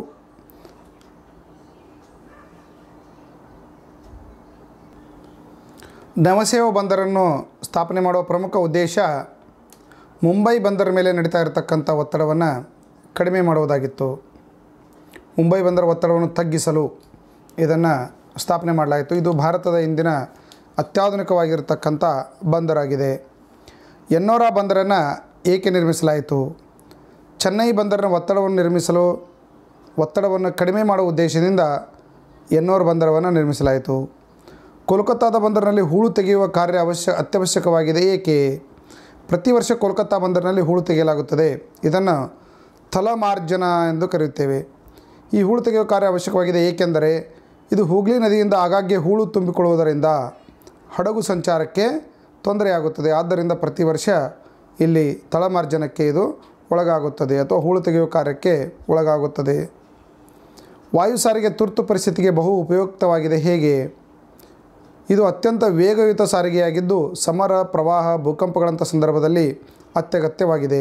ನವಸೇವಾ ಬಂದರನ್ನು ಸ್ಥಾಪನೆ ಮಾಡುವ ಪ್ರಮುಖ ಉದ್ದೇಶ ಮುಂಬೈ ಬಂದರ ಮೇಲೆ ನಡೀತಾ ಇರತಕ್ಕಂಥ ಒತ್ತಡವನ್ನು ಕಡಿಮೆ ಮಾಡುವುದಾಗಿತ್ತು ಮುಂಬೈ ಬಂದರ ಒತ್ತಡವನ್ನು ತಗ್ಗಿಸಲು ಇದನ್ನು ಸ್ಥಾಪನೆ ಮಾಡಲಾಯಿತು ಇದು ಭಾರತದ ಇಂದಿನ ಅತ್ಯಾಧುನಿಕವಾಗಿರ್ತಕ್ಕಂಥ ಬಂದರಾಗಿದೆ ಎನ್ನೋರಾ ಬಂದರನ್ನು ಏಕೆ ನಿರ್ಮಿಸಲಾಯಿತು ಚೆನ್ನೈ ಬಂದರಿನ ಒತ್ತಡವನ್ನು ನಿರ್ಮಿಸಲು ಒತ್ತಡವನ್ನು ಕಡಿಮೆ ಮಾಡುವ ಉದ್ದೇಶದಿಂದ ಎನ್ನೋರ್ ಬಂದರವನ್ನು ನಿರ್ಮಿಸಲಾಯಿತು ಕೋಲ್ಕತ್ತಾದ ಬಂದರಿನಲ್ಲಿ ಹೂಳು ತೆಗೆಯುವ ಕಾರ್ಯ ಅವಶ್ಯ ಅತ್ಯವಶ್ಯಕವಾಗಿದೆ ಏಕೆ ಪ್ರತಿ ವರ್ಷ ಕೋಲ್ಕತ್ತಾ ಬಂದರಿನಲ್ಲಿ ಹೂಳು ತೆಗೆಯಲಾಗುತ್ತದೆ ಇದನ್ನು ಥಲಮಾರ್ಜನ ಎಂದು ಕರೆಯುತ್ತೇವೆ ಈ ಹೂಳು ತೆಗೆಯುವ ಕಾರ್ಯ ಅವಶ್ಯಕವಾಗಿದೆ ಏಕೆಂದರೆ ಇದು ಹೂಗ್ಲಿ ನದಿಯಿಂದ ಆಗಾಗ್ಗೆ ಹೂಳು ತುಂಬಿಕೊಳ್ಳುವುದರಿಂದ ಹಡಗು ಸಂಚಾರಕ್ಕೆ ತೊಂದರೆಯಾಗುತ್ತದೆ ಆದ್ದರಿಂದ ಪ್ರತಿ ವರ್ಷ ಇಲ್ಲಿ ತಳಮಾರ್ಜನಕ್ಕೆ ಇದು ಒಳಗಾಗುತ್ತದೆ ಅಥವಾ ಹೂಳು ತೆಗೆಯುವ ಕಾರ್ಯಕ್ಕೆ ಒಳಗಾಗುತ್ತದೆ ವಾಯು ಸಾರಿಗೆ ತುರ್ತು ಪರಿಸ್ಥಿತಿಗೆ ಬಹು ಉಪಯುಕ್ತವಾಗಿದೆ ಹೇಗೆ ಇದು ಅತ್ಯಂತ ವೇಗಯುತ ಸಾರಿಗೆಯಾಗಿದ್ದು ಸಮರ ಪ್ರವಾಹ ಭೂಕಂಪಗಳಂಥ ಸಂದರ್ಭದಲ್ಲಿ ಅತ್ಯಗತ್ಯವಾಗಿದೆ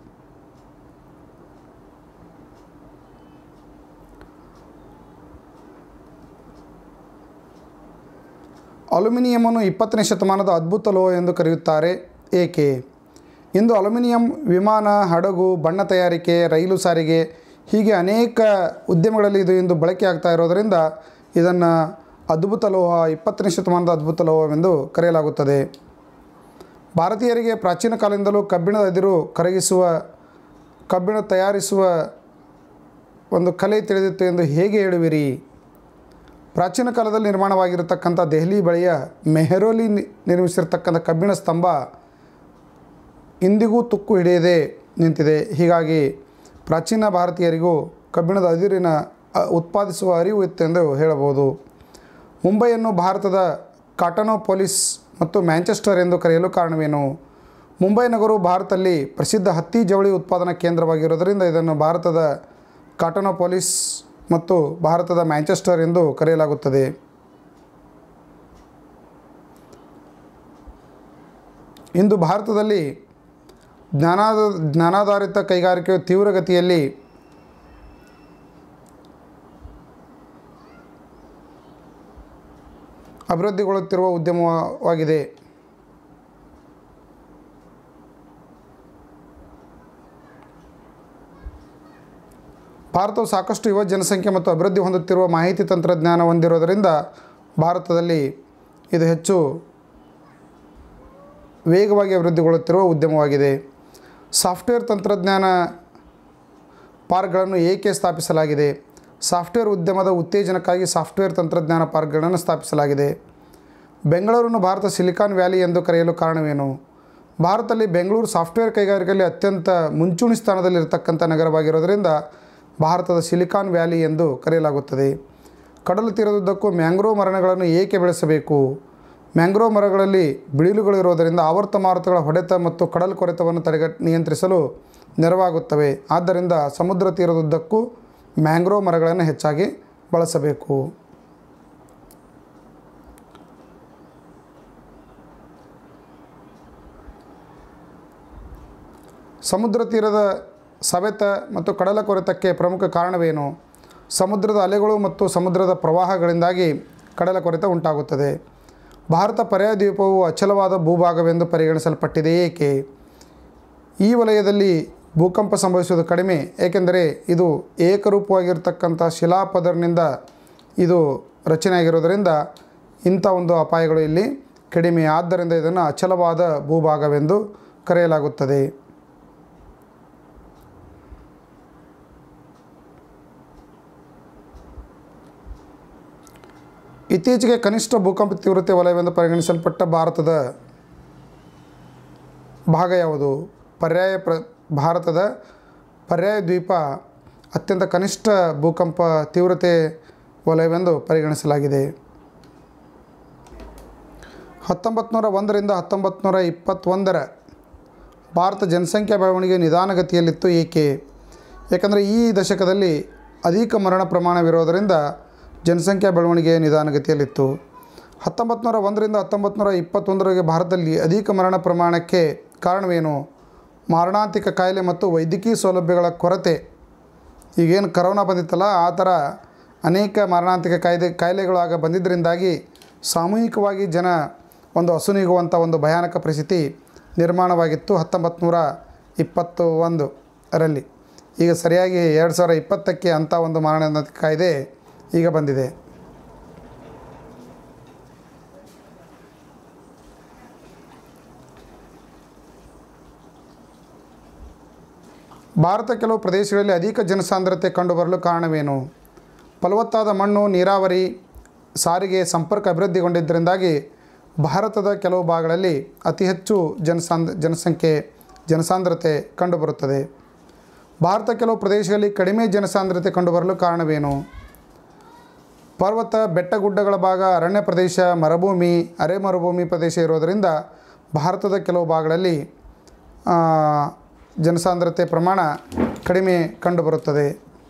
ಅಲ್ಯೂಮಿನಿಯಮನ್ನು ಇಪ್ಪತ್ತನೇ ಶತಮಾನದ ಅದ್ಭುತ ಲೋಹ ಎಂದು ಕರೆಯುತ್ತಾರೆ ಏಕೆ ಇಂದು ಅಲ್ಯೂಮಿನಿಯಂ ವಿಮಾನ ಹಡಗು ಬಣ್ಣ ತಯಾರಿಕೆ ರೈಲು ಸಾರಿಗೆ ಹೀಗೆ ಅನೇಕ ಉದ್ಯಮಗಳಲ್ಲಿ ಇದು ಇಂದು ಬಳಕೆ ಆಗ್ತಾ ಇರೋದರಿಂದ ಇದನ್ನು ಅದ್ಭುತ ಲೋಹ ಇಪ್ಪತ್ತನೇ ಶತಮಾನದ ಅದ್ಭುತ ಲೋಹವೆಂದು ಕರೆಯಲಾಗುತ್ತದೆ ಭಾರತೀಯರಿಗೆ ಪ್ರಾಚೀನ ಕಾಲದಿಂದಲೂ ಕಬ್ಬಿಣದ ಅದಿರು ಕರಗಿಸುವ ಕಬ್ಬಿಣ ತಯಾರಿಸುವ ಒಂದು ಕಲೆ ತಿಳಿದಿತ್ತು ಎಂದು ಹೇಗೆ ಹೇಳುವಿರಿ ಪ್ರಾಚೀನ ಕಾಲದಲ್ಲಿ ನಿರ್ಮಾಣವಾಗಿರತಕ್ಕಂಥ ದೆಹಲಿ ಬಳಿಯ ಮೆಹರೋಲಿ ನಿ- ನಿರ್ಮಿಸಿರ್ತಕ್ಕಂಥ ಕಬ್ಬಿಣ ಸ್ತಂಭ ಇಂದಿಗೂ ತುಕ್ಕು ಹಿಡಿಯದೆ ನಿಂತಿದೆ ಹೀಗಾಗಿ ಪ್ರಾಚೀನ ಭಾರತೀಯರಿಗೂ ಕಬ್ಬಿಣದ ಅದಿರಿನ ಅ, ಉತ್ಪಾದಿಸುವ ಅರಿವು ಇತ್ತೆಂದು ಹೇಳಬಹುದು ಮುಂಬೈಯನ್ನು ಭಾರತದ ಕಾಟನೋಪೊಲಿಸ್ ಮತ್ತು ಮ್ಯಾಂಚೆಸ್ಟರ್ ಎಂದು ಕರೆಯಲು ಕಾರಣವೇನು ಮುಂಬೈ ನಗರವು ಭಾರತದಲ್ಲಿ ಪ್ರಸಿದ್ಧ ಹತ್ತಿ ಜವಳಿ ಉತ್ಪಾದನಾ ಕೇಂದ್ರವಾಗಿರೋದರಿಂದ ಇದನ್ನು ಭಾರತದ ಕಾಟನೋಪೊಲಿಸ್ ಮತ್ತು ಭಾರತದ ಮ್ಯಾಂಚೆಸ್ಟರ್ ಎಂದು ಕರೆಯಲಾಗುತ್ತದೆ ಇಂದು ಭಾರತದಲ್ಲಿ ಜ್ಞಾನಾದ ಜ್ಞಾನಾಧಾರಿತ ಕೈಗಾರಿಕೆಯು ತೀವ್ರಗತಿಯಲ್ಲಿ ಅಭಿವೃದ್ಧಿಗೊಳ್ಳುತ್ತಿರುವ ಉದ್ಯಮವಾಗಿದೆ ಭಾರತವು ಸಾಕಷ್ಟು ಯುವ ಜನಸಂಖ್ಯೆ ಮತ್ತು ಅಭಿವೃದ್ಧಿ ಹೊಂದುತ್ತಿರುವ ಮಾಹಿತಿ ತಂತ್ರಜ್ಞಾನ ಹೊಂದಿರೋದರಿಂದ ಭಾರತದಲ್ಲಿ ಇದು ಹೆಚ್ಚು ವೇಗವಾಗಿ ಅಭಿವೃದ್ಧಿಗೊಳ್ಳುತ್ತಿರುವ ಉದ್ಯಮವಾಗಿದೆ ಸಾಫ್ಟ್ವೇರ್ ತಂತ್ರಜ್ಞಾನ ಪಾರ್ಕ್ಗಳನ್ನು ಏಕೆ ಸ್ಥಾಪಿಸಲಾಗಿದೆ ಸಾಫ್ಟ್ವೇರ್ ಉದ್ಯಮದ ಉತ್ತೇಜನಕ್ಕಾಗಿ ಸಾಫ್ಟ್ವೇರ್ ತಂತ್ರಜ್ಞಾನ ಪಾರ್ಕ್ಗಳನ್ನು ಸ್ಥಾಪಿಸಲಾಗಿದೆ ಬೆಂಗಳೂರನ್ನು ಭಾರತ ಸಿಲಿಕಾನ್ ವ್ಯಾಲಿ ಎಂದು ಕರೆಯಲು ಕಾರಣವೇನು ಭಾರತದಲ್ಲಿ ಬೆಂಗಳೂರು ಸಾಫ್ಟ್ವೇರ್ ಕೈಗಾರಿಕೆಯಲ್ಲಿ ಅತ್ಯಂತ ಮುಂಚೂಣಿ ಸ್ಥಾನದಲ್ಲಿರ್ತಕ್ಕಂಥ ನಗರವಾಗಿರೋದರಿಂದ ಭಾರತದ ಸಿಲಿಕಾನ್ ವ್ಯಾಲಿ ಎಂದು ಕರೆಯಲಾಗುತ್ತದೆ ಕಡಲು ತೀರದುದ್ದಕ್ಕೂ ಮ್ಯಾಂಗ್ರೋವ್ ಮರಗಳನ್ನು ಏಕೆ ಬೆಳೆಸಬೇಕು ಮ್ಯಾಂಗ್ರೋವ್ ಮರಗಳಲ್ಲಿ ಬಿಳಿಲುಗಳು ಇರೋದರಿಂದ ಆವರ್ತ ಮಾರುತಗಳ ಹೊಡೆತ ಮತ್ತು ಕಡಲು ಕೊರೆತವನ್ನು ತಡೆಗಟ್ ನಿಯಂತ್ರಿಸಲು ನೆರವಾಗುತ್ತವೆ ಆದ್ದರಿಂದ ಸಮುದ್ರ ತೀರದುದ್ದಕ್ಕೂ ಮ್ಯಾಂಗ್ರೋವ್ ಮರಗಳನ್ನು ಹೆಚ್ಚಾಗಿ ಬಳಸಬೇಕು ಸಮುದ್ರ ತೀರದ ಸವೆತ ಮತ್ತು ಕಡಲ ಕೊರೆತಕ್ಕೆ ಪ್ರಮುಖ ಕಾರಣವೇನು ಸಮುದ್ರದ ಅಲೆಗಳು ಮತ್ತು ಸಮುದ್ರದ ಪ್ರವಾಹಗಳಿಂದಾಗಿ ಕಡಲ ಕೊರೆತ ಉಂಟಾಗುತ್ತದೆ ಭಾರತ ಪರ್ಯಾಯ ದ್ವೀಪವು ಅಚಲವಾದ ಭೂಭಾಗವೆಂದು ಪರಿಗಣಿಸಲ್ಪಟ್ಟಿದೆ ಏಕೆ ಈ ವಲಯದಲ್ಲಿ ಭೂಕಂಪ ಸಂಭವಿಸುವುದು ಕಡಿಮೆ ಏಕೆಂದರೆ ಇದು ಏಕರೂಪವಾಗಿರ್ತಕ್ಕಂಥ ಶಿಲಾಪದರಿನಿಂದ ಇದು ರಚನೆಯಾಗಿರೋದರಿಂದ ಇಂಥ ಒಂದು ಅಪಾಯಗಳು ಇಲ್ಲಿ ಕಡಿಮೆ ಆದ್ದರಿಂದ ಇದನ್ನು ಅಚಲವಾದ ಭೂಭಾಗವೆಂದು ಕರೆಯಲಾಗುತ್ತದೆ ಇತ್ತೀಚೆಗೆ ಕನಿಷ್ಠ ಭೂಕಂಪ ತೀವ್ರತೆ ವಲಯವೆಂದು ಪರಿಗಣಿಸಲ್ಪಟ್ಟ ಭಾರತದ ಭಾಗ ಯಾವುದು ಪರ್ಯಾಯ ಪ್ರ ಭಾರತದ ಪರ್ಯಾಯ ದ್ವೀಪ ಅತ್ಯಂತ ಕನಿಷ್ಠ ಭೂಕಂಪ ತೀವ್ರತೆ ವಲಯವೆಂದು ಪರಿಗಣಿಸಲಾಗಿದೆ ಹತ್ತೊಂಬತ್ತು ನೂರ ಒಂದರಿಂದ ಹತ್ತೊಂಬತ್ತು ನೂರ ಇಪ್ಪತ್ತೊಂದರ ಭಾರತ ಜನಸಂಖ್ಯಾ ಬೆಳವಣಿಗೆ ನಿಧಾನಗತಿಯಲ್ಲಿತ್ತು ಏಕೆ ಏಕೆಂದರೆ ಈ ದಶಕದಲ್ಲಿ ಅಧಿಕ ಮರಣ ಪ್ರಮಾಣವಿರೋದರಿಂದ ಜನಸಂಖ್ಯಾ ಬೆಳವಣಿಗೆ ನಿಧಾನಗತಿಯಲ್ಲಿತ್ತು ಹತ್ತೊಂಬತ್ತು ನೂರ ಒಂದರಿಂದ ಹತ್ತೊಂಬತ್ತು ನೂರ ಇಪ್ಪತ್ತೊಂದರವರೆಗೆ ಭಾರತದಲ್ಲಿ ಅಧಿಕ ಮರಣ ಪ್ರಮಾಣಕ್ಕೆ ಕಾರಣವೇನು ಮಾರಣಾಂತಿಕ ಕಾಯಿಲೆ ಮತ್ತು ವೈದ್ಯಕೀಯ ಸೌಲಭ್ಯಗಳ ಕೊರತೆ ಈಗೇನು ಕರೋನಾ ಬಂದಿತ್ತಲ್ಲ ಆ ಥರ ಅನೇಕ ಮಾರಣಾಂತಿಕ ಕಾಯ್ದೆ ಕಾಯಿಲೆಗಳು ಆಗ ಬಂದಿದ್ದರಿಂದಾಗಿ ಸಾಮೂಹಿಕವಾಗಿ ಜನ ಒಂದು ಹಸುನೀಗುವಂಥ ಒಂದು ಭಯಾನಕ ಪರಿಸ್ಥಿತಿ ನಿರ್ಮಾಣವಾಗಿತ್ತು ಹತ್ತೊಂಬತ್ತು ನೂರ ಇಪ್ಪತ್ತು ಒಂದು ರಲ್ಲಿ ಈಗ ಸರಿಯಾಗಿ ಎರಡು ಸಾವಿರ ಇಪ್ಪತ್ತಕ್ಕೆ ಅಂಥ ಒಂದು ಮಾರಣಾಂತಿಕ ಕಾಯ್ದೆ ಈಗ ಬಂದಿದೆ ಭಾರತ ಕೆಲವು ಪ್ರದೇಶಗಳಲ್ಲಿ ಅಧಿಕ ಜನಸಾಂದ್ರತೆ ಕಂಡುಬರಲು ಕಾರಣವೇನು ಫಲವತ್ತಾದ ಮಣ್ಣು ನೀರಾವರಿ ಸಾರಿಗೆ ಸಂಪರ್ಕ ಅಭಿವೃದ್ಧಿಗೊಂಡಿದ್ದರಿಂದಾಗಿ ಭಾರತದ ಕೆಲವು ಭಾಗಗಳಲ್ಲಿ ಅತಿ ಹೆಚ್ಚು ಜನಸಾಂದ್ ಜನಸಂಖ್ಯೆ ಜನಸಾಂದ್ರತೆ ಕಂಡುಬರುತ್ತದೆ ಭಾರತ ಕೆಲವು ಪ್ರದೇಶಗಳಲ್ಲಿ ಕಡಿಮೆ ಜನಸಾಂದ್ರತೆ ಕಂಡುಬರಲು ಕಾರಣವೇನು ಪರ್ವತ ಬೆಟ್ಟಗುಡ್ಡಗಳ ಭಾಗ ಅರಣ್ಯ ಪ್ರದೇಶ ಮರುಭೂಮಿ ಅರೆ ಮರುಭೂಮಿ ಪ್ರದೇಶ ಇರೋದರಿಂದ ಭಾರತದ ಕೆಲವು ಭಾಗಗಳಲ್ಲಿ ಆ, ಜನಸಾಂದ್ರತೆ ಪ್ರಮಾಣ ಕಡಿಮೆ ಕಂಡುಬರುತ್ತದೆ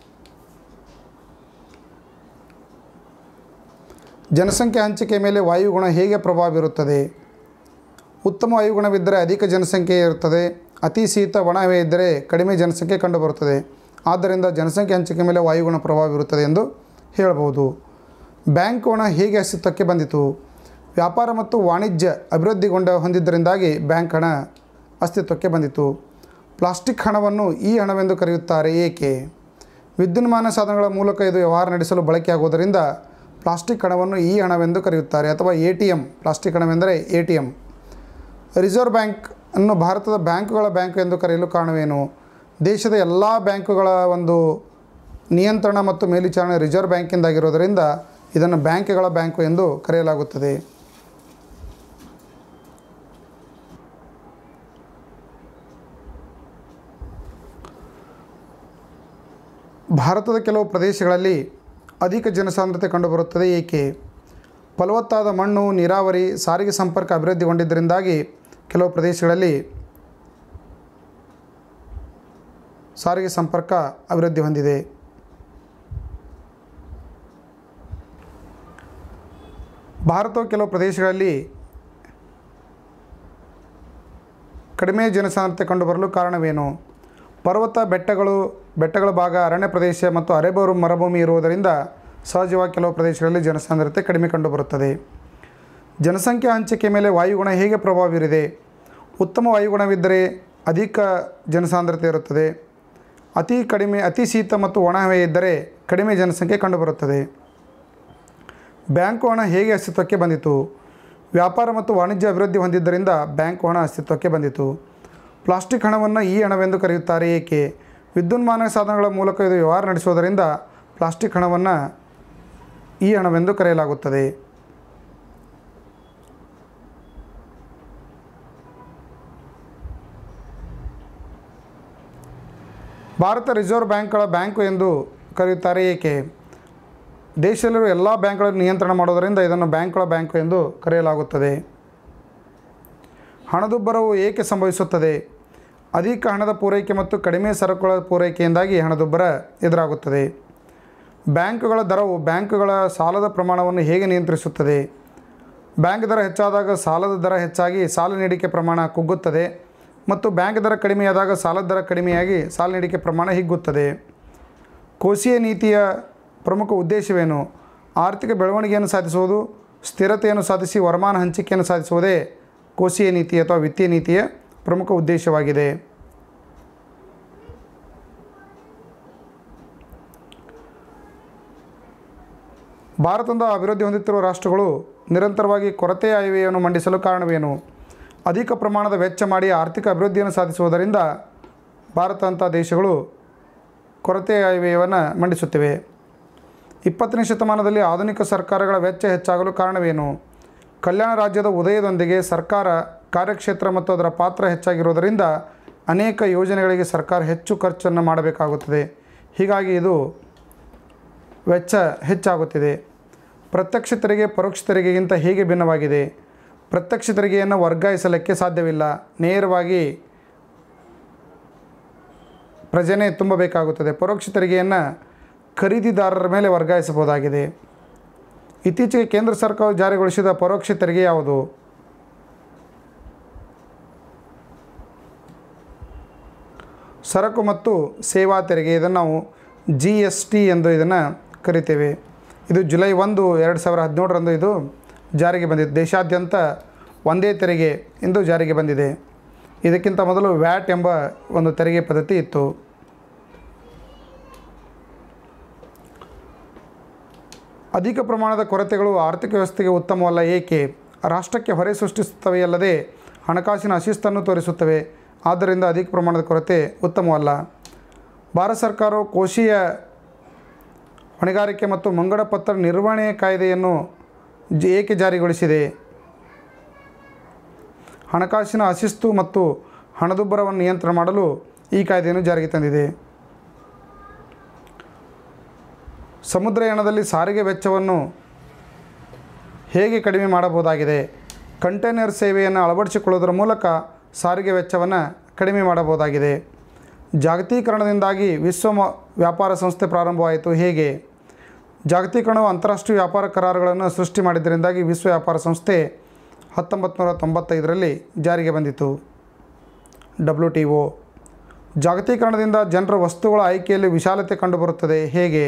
ಜನಸಂಖ್ಯೆ ಹಂಚಿಕೆ ಮೇಲೆ ವಾಯುಗುಣ ಹೇಗೆ ಪ್ರಭಾವ ಬೀರುತ್ತದೆ ಉತ್ತಮ ವಾಯುಗುಣವಿದ್ದರೆ ಅಧಿಕ ಜನಸಂಖ್ಯೆ ಇರುತ್ತದೆ ಅತಿ ಶೀತ ಒಣಹವೆ ಇದ್ದರೆ ಕಡಿಮೆ ಜನಸಂಖ್ಯೆ ಕಂಡುಬರುತ್ತದೆ ಆದ್ದರಿಂದ ಜನಸಂಖ್ಯೆ ಹಂಚಿಕೆ ಮೇಲೆ ವಾಯುಗುಣ ಪ್ರಭಾವ ಬೀರುತ್ತದೆ ಎಂದು ಹೇಳಬಹುದು ಬ್ಯಾಂಕ್ ಹಣ ಹೇಗೆ ಅಸ್ತಿತ್ವಕ್ಕೆ ಬಂದಿತು ವ್ಯಾಪಾರ ಮತ್ತು ವಾಣಿಜ್ಯ ಅಭಿವೃದ್ಧಿಗೊಂಡ ಹೊಂದಿದ್ದರಿಂದಾಗಿ ಬ್ಯಾಂಕ್ ಹಣ ಅಸ್ತಿತ್ವಕ್ಕೆ ಬಂದಿತು ಪ್ಲಾಸ್ಟಿಕ್ ಹಣವನ್ನು ಈ ಹಣವೆಂದು ಕರೆಯುತ್ತಾರೆ ಏಕೆ ವಿದ್ಯುನ್ಮಾನ ಸಾಧನಗಳ ಮೂಲಕ ಇದು ವ್ಯವಹಾರ ನಡೆಸಲು ಬಳಕೆಯಾಗುವುದರಿಂದ ಪ್ಲಾಸ್ಟಿಕ್ ಹಣವನ್ನು ಈ ಹಣವೆಂದು ಕರೆಯುತ್ತಾರೆ ಅಥವಾ ಎ ಟಿ ಎಮ್ ಪ್ಲಾಸ್ಟಿಕ್ ಹಣವೆಂದರೆ A T M reserve bank ಅನ್ನು ಭಾರತದ ಬ್ಯಾಂಕುಗಳ ಬ್ಯಾಂಕ್ ಎಂದು ಕರೆಯಲು ಕಾರಣವೇನು ದೇಶದ ಎಲ್ಲ ಬ್ಯಾಂಕುಗಳ ಒಂದು ನಿಯಂತ್ರಣ ಮತ್ತು ಮೇಲ್ವಿಚಾರಣೆ ರಿಸರ್ವ್ ಬ್ಯಾಂಕಿಂದಾಗಿರೋದರಿಂದ ಇದನ್ನು ಬ್ಯಾಂಕ್ಗಳ ಬ್ಯಾಂಕು ಎಂದು ಕರೆಯಲಾಗುತ್ತದೆ ಭಾರತದ ಕೆಲವು ಪ್ರದೇಶಗಳಲ್ಲಿ ಅಧಿಕ ಜನಸಾಂದ್ರತೆ ಕಂಡುಬರುತ್ತದೆ ಏಕೆ ಫಲವತ್ತಾದ ಮಣ್ಣು ನೀರಾವರಿ ಸಾರಿಗೆ ಸಂಪರ್ಕ ಅಭಿವೃದ್ಧಿಗೊಂಡಿದ್ದರಿಂದಾಗಿ ಕೆಲವು ಪ್ರದೇಶಗಳಲ್ಲಿ ಸಾರಿಗೆ ಸಂಪರ್ಕ ಅಭಿವೃದ್ಧಿ ಹೊಂದಿದೆ ಭಾರತವು ಕೆಲವು ಪ್ರದೇಶಗಳಲ್ಲಿ ಕಡಿಮೆ ಜನಸಾಂದ್ರತೆ ಕಂಡುಬರಲು ಕಾರಣವೇನು ಪರ್ವತ ಬೆಟ್ಟಗಳು ಬೆಟ್ಟಗಳ ಭಾಗ ಅರಣ್ಯ ಪ್ರದೇಶ ಮತ್ತು ಅರೆಬರು ಮರುಭೂಮಿ ಇರುವುದರಿಂದ ಸಹಜವಾಗಿ ಕೆಲವು ಪ್ರದೇಶಗಳಲ್ಲಿ ಜನಸಾಂದ್ರತೆ ಕಡಿಮೆ ಕಂಡುಬರುತ್ತದೆ ಜನಸಂಖ್ಯಾ ಹಂಚಿಕೆ ಮೇಲೆ ವಾಯುಗುಣ ಹೇಗೆ ಪ್ರಭಾವ ಬೀರಿದೆ ಉತ್ತಮ ವಾಯುಗುಣವಿದ್ದರೆ ಅಧಿಕ ಜನಸಾಂದ್ರತೆ ಇರುತ್ತದೆ ಅತಿ ಕಡಿಮೆ ಅತಿ ಶೀತ ಮತ್ತು ಒಣಹವೆ ಇದ್ದರೆ ಕಡಿಮೆ ಜನಸಂಖ್ಯೆ ಕಂಡುಬರುತ್ತದೆ ಬ್ಯಾಂಕು ಹಣ ಹೇಗೆ ಅಸ್ತಿತ್ವಕ್ಕೆ ಬಂದಿತು ವ್ಯಾಪಾರ ಮತ್ತು ವಾಣಿಜ್ಯ ಅಭಿವೃದ್ಧಿ ಹೊಂದಿದ್ದರಿಂದ ಬ್ಯಾಂಕ್ ಹಣ ಅಸ್ತಿತ್ವಕ್ಕೆ ಬಂದಿತು ಪ್ಲಾಸ್ಟಿಕ್ ಹಣವನ್ನು ಈ ಹಣವೆಂದು ಕರೆಯುತ್ತಾರೆ ಏಕೆ ವಿದ್ಯುನ್ಮಾನ ಸಾಧನಗಳ ಮೂಲಕ ಇದು ವ್ಯವಹಾರ ನಡೆಸುವುದರಿಂದ ಪ್ಲಾಸ್ಟಿಕ್ ಹಣವನ್ನು ಈ ಹಣವೆಂದು ಕರೆಯಲಾಗುತ್ತದೆ ಭಾರತ ರಿಸರ್ವ್ ಬ್ಯಾಂಕ್ಗಳ ಬ್ಯಾಂಕು ಎಂದು ಕರೆಯುತ್ತಾರೆ ಏಕೆ ದೇಶದಲ್ಲಿರುವ ಎಲ್ಲ ಬ್ಯಾಂಕ್ಗಳನ್ನು ನಿಯಂತ್ರಣ ಮಾಡೋದರಿಂದ ಇದನ್ನು ಬ್ಯಾಂಕ್ಗಳ ಬ್ಯಾಂಕು ಎಂದು ಕರೆಯಲಾಗುತ್ತದೆ ಹಣದುಬ್ಬರವು ಏಕೆ ಸಂಭವಿಸುತ್ತದೆ ಅಧಿಕ ಹಣದ ಪೂರೈಕೆ ಮತ್ತು ಕಡಿಮೆ ಸರಕುಗಳ ಪೂರೈಕೆಯಿಂದಾಗಿ ಹಣದುಬ್ಬರ ಎದುರಾಗುತ್ತದೆ ಬ್ಯಾಂಕುಗಳ ದರವು ಬ್ಯಾಂಕುಗಳ ಸಾಲದ ಪ್ರಮಾಣವನ್ನು ಹೇಗೆ ನಿಯಂತ್ರಿಸುತ್ತದೆ ಬ್ಯಾಂಕ್ ದರ ಹೆಚ್ಚಾದಾಗ ಸಾಲದ ದರ ಹೆಚ್ಚಾಗಿ ಸಾಲ ನೀಡಿಕೆ ಪ್ರಮಾಣ ಕುಗ್ಗುತ್ತದೆ ಮತ್ತು ಬ್ಯಾಂಕ್ ದರ ಕಡಿಮೆಯಾದಾಗ ಸಾಲದ ದರ ಕಡಿಮೆಯಾಗಿ ಸಾಲ ನೀಡಿಕೆ ಪ್ರಮಾಣ ಹಿಗ್ಗುತ್ತದೆ ಕೋಶೀಯ ನೀತಿಯ ಪ್ರಮುಖ ಉದ್ದೇಶವೇನು ಆರ್ಥಿಕ ಬೆಳವಣಿಗೆಯನ್ನು ಸಾಧಿಸುವುದು ಸ್ಥಿರತೆಯನ್ನು ಸಾಧಿಸಿ ವರಮಾನ ಹಂಚಿಕೆಯನ್ನು ಸಾಧಿಸುವುದೇ ಕೋಶೀಯ ನೀತಿ ಅಥವಾ ವಿತ್ತೀಯ ನೀತಿಯ ಪ್ರಮುಖ ಉದ್ದೇಶವಾಗಿದೆ ಭಾರತದ ಅಭಿವೃದ್ಧಿ ಹೊಂದುತ್ತಿರುವ ರಾಷ್ಟ್ರಗಳು ನಿರಂತರವಾಗಿ ಕೊರತೆಯ ಆಯವ್ಯಯವನ್ನು ಮಂಡಿಸಲು ಕಾರಣವೇನು ಅಧಿಕ ಪ್ರಮಾಣದ ವೆಚ್ಚ ಮಾಡಿ ಆರ್ಥಿಕ ಅಭಿವೃದ್ಧಿಯನ್ನು ಸಾಧಿಸುವುದರಿಂದ ಭಾರತದಂಥ ದೇಶಗಳು ಕೊರತೆಯ ಆಯವ್ಯಯವನ್ನು ಮಂಡಿಸುತ್ತಿವೆ ಇಪ್ಪತ್ತನೇ ಶತಮಾನದಲ್ಲಿ ಆಧುನಿಕ ಸರ್ಕಾರಗಳ ವೆಚ್ಚ ಹೆಚ್ಚಾಗಲು ಕಾರಣವೇನು ಕಲ್ಯಾಣ ರಾಜ್ಯದ ಉದಯದೊಂದಿಗೆ ಸರ್ಕಾರ ಕಾರ್ಯಕ್ಷೇತ್ರ ಮತ್ತು ಅದರ ಪಾತ್ರ ಹೆಚ್ಚಾಗಿರುವುದರಿಂದ ಅನೇಕ ಯೋಜನೆಗಳಿಗೆ ಸರ್ಕಾರ ಹೆಚ್ಚು ಖರ್ಚನ್ನು ಮಾಡಬೇಕಾಗುತ್ತದೆ ಹೀಗಾಗಿ ಇದು ವೆಚ್ಚ ಹೆಚ್ಚಾಗುತ್ತಿದೆ ಪ್ರತ್ಯಕ್ಷ ತೆರಿಗೆ ಪರೋಕ್ಷ ತೆರಿಗೆಗಿಂತ ಹೇಗೆ ಭಿನ್ನವಾಗಿದೆ ಪ್ರತ್ಯಕ್ಷ ತೆರಿಗೆಯನ್ನು ವರ್ಗಾಯಿಸಲಿಕ್ಕೆ ಸಾಧ್ಯವಿಲ್ಲ ನೇರವಾಗಿ ಪ್ರಜೆನೇ ತುಂಬಬೇಕಾಗುತ್ತದೆ ಪರೋಕ್ಷ ತೆರಿಗೆಯನ್ನು ಖರೀದಿದಾರರ ಮೇಲೆ ವರ್ಗಾಯಿಸಬಹುದಾಗಿದೆ ಇತ್ತೀಚೆಗೆ ಕೇಂದ್ರ ಸರ್ಕಾರ ಜಾರಿಗೊಳಿಸಿದ ಪರೋಕ್ಷ ತೆರಿಗೆ ಯಾವುದು ಸರಕು ಮತ್ತು ಸೇವಾ ತೆರಿಗೆ ಇದನ್ನು ನಾವು ಜಿ ಎಸ್ ಟಿ ಎಂದು ಇದನ್ನು ಕರಿತೇವೆ ಇದು ಜುಲೈ ಒಂದು ಎರಡು ಸಾವಿರ ಹದಿನೇಳರಂದು ಇದು ಜಾರಿಗೆ ಬಂದಿದೆ ದೇಶಾದ್ಯಂತ ಒಂದೇ ತೆರಿಗೆ ಎಂದು ಜಾರಿಗೆ ಬಂದಿದೆ ಇದಕ್ಕಿಂತ ಮೊದಲು ವ್ಯಾಟ್ ಎಂಬ ಒಂದು ತೆರಿಗೆ ಪದ್ಧತಿ ಇತ್ತು ಅಧಿಕ ಪ್ರಮಾಣದ ಕೊರತೆಗಳು ಆರ್ಥಿಕ ವ್ಯವಸ್ಥೆಗೆ ಉತ್ತಮವಲ್ಲ ಏಕೆ ರಾಷ್ಟ್ರಕ್ಕೆ ಹೊರೆ ಸೃಷ್ಟಿಸುತ್ತವೆಯಲ್ಲದೆ ಹಣಕಾಸಿನ ಅಶಿಸ್ತನ್ನು ತೋರಿಸುತ್ತವೆ ಆದ್ದರಿಂದ ಅಧಿಕ ಪ್ರಮಾಣದ ಕೊರತೆ ಉತ್ತಮವಲ್ಲ ಭಾರತ ಸರ್ಕಾರವು ಕೋಶೀಯ ಹೊಣೆಗಾರಿಕೆ ಮತ್ತು ಮುಂಗಡ ಪತ್ರ ನಿರ್ವಹಣೆ ಕಾಯ್ದೆಯನ್ನು ಜ- ಏಕೆ ಜಾರಿಗೊಳಿಸಿದೆ ಹಣಕಾಸಿನ ಅಶಿಸ್ತು ಮತ್ತು ಹಣದುಬ್ಬರವನ್ನು ನಿಯಂತ್ರಣ ಮಾಡಲು ಈ ಕಾಯ್ದೆಯನ್ನು ಜಾರಿಗೆ ತಂದಿದೆ ಸಮುದ್ರಯಾನದಲ್ಲಿ ಸಾರಿಗೆ ವೆಚ್ಚವನ್ನು ಹೇಗೆ ಕಡಿಮೆ ಮಾಡಬಹುದಾಗಿದೆ ಕಂಟೈನರ್ ಸೇವೆಯನ್ನು ಅಳವಡಿಸಿಕೊಳ್ಳುವುದರ ಮೂಲಕ ಸಾರಿಗೆ ವೆಚ್ಚವನ್ನು ಕಡಿಮೆ ಮಾಡಬಹುದಾಗಿದೆ ಜಾಗತೀಕರಣದಿಂದಾಗಿ ವಿಶ್ವ ಮ- ವ್ಯಾಪಾರ ಸಂಸ್ಥೆ ಪ್ರಾರಂಭವಾಯಿತು ಹೇಗೆ ಜಾಗತೀಕರಣವು ಅಂತಾರಾಷ್ಟ್ರೀಯ ವ್ಯಾಪಾರ ಕರಾರುಗಳನ್ನು ಸೃಷ್ಟಿ ಮಾಡಿದ್ದರಿಂದಾಗಿ ವಿಶ್ವ ವ್ಯಾಪಾರ ಸಂಸ್ಥೆ ಹತ್ತೊಂಬತ್ತು ನೂರ ತೊಂಬತ್ತೈದರಲ್ಲಿ ಜಾರಿಗೆ ಬಂದಿತು ಡಬ್ಲ್ಯೂ ಟಿ ಒ ಜಾಗತೀಕರಣದಿಂದ ಜನರ ವಸ್ತುಗಳ ಆಯ್ಕೆಯಲ್ಲಿ ವಿಶಾಲತೆ ಕಂಡುಬರುತ್ತದೆ ಹೇಗೆ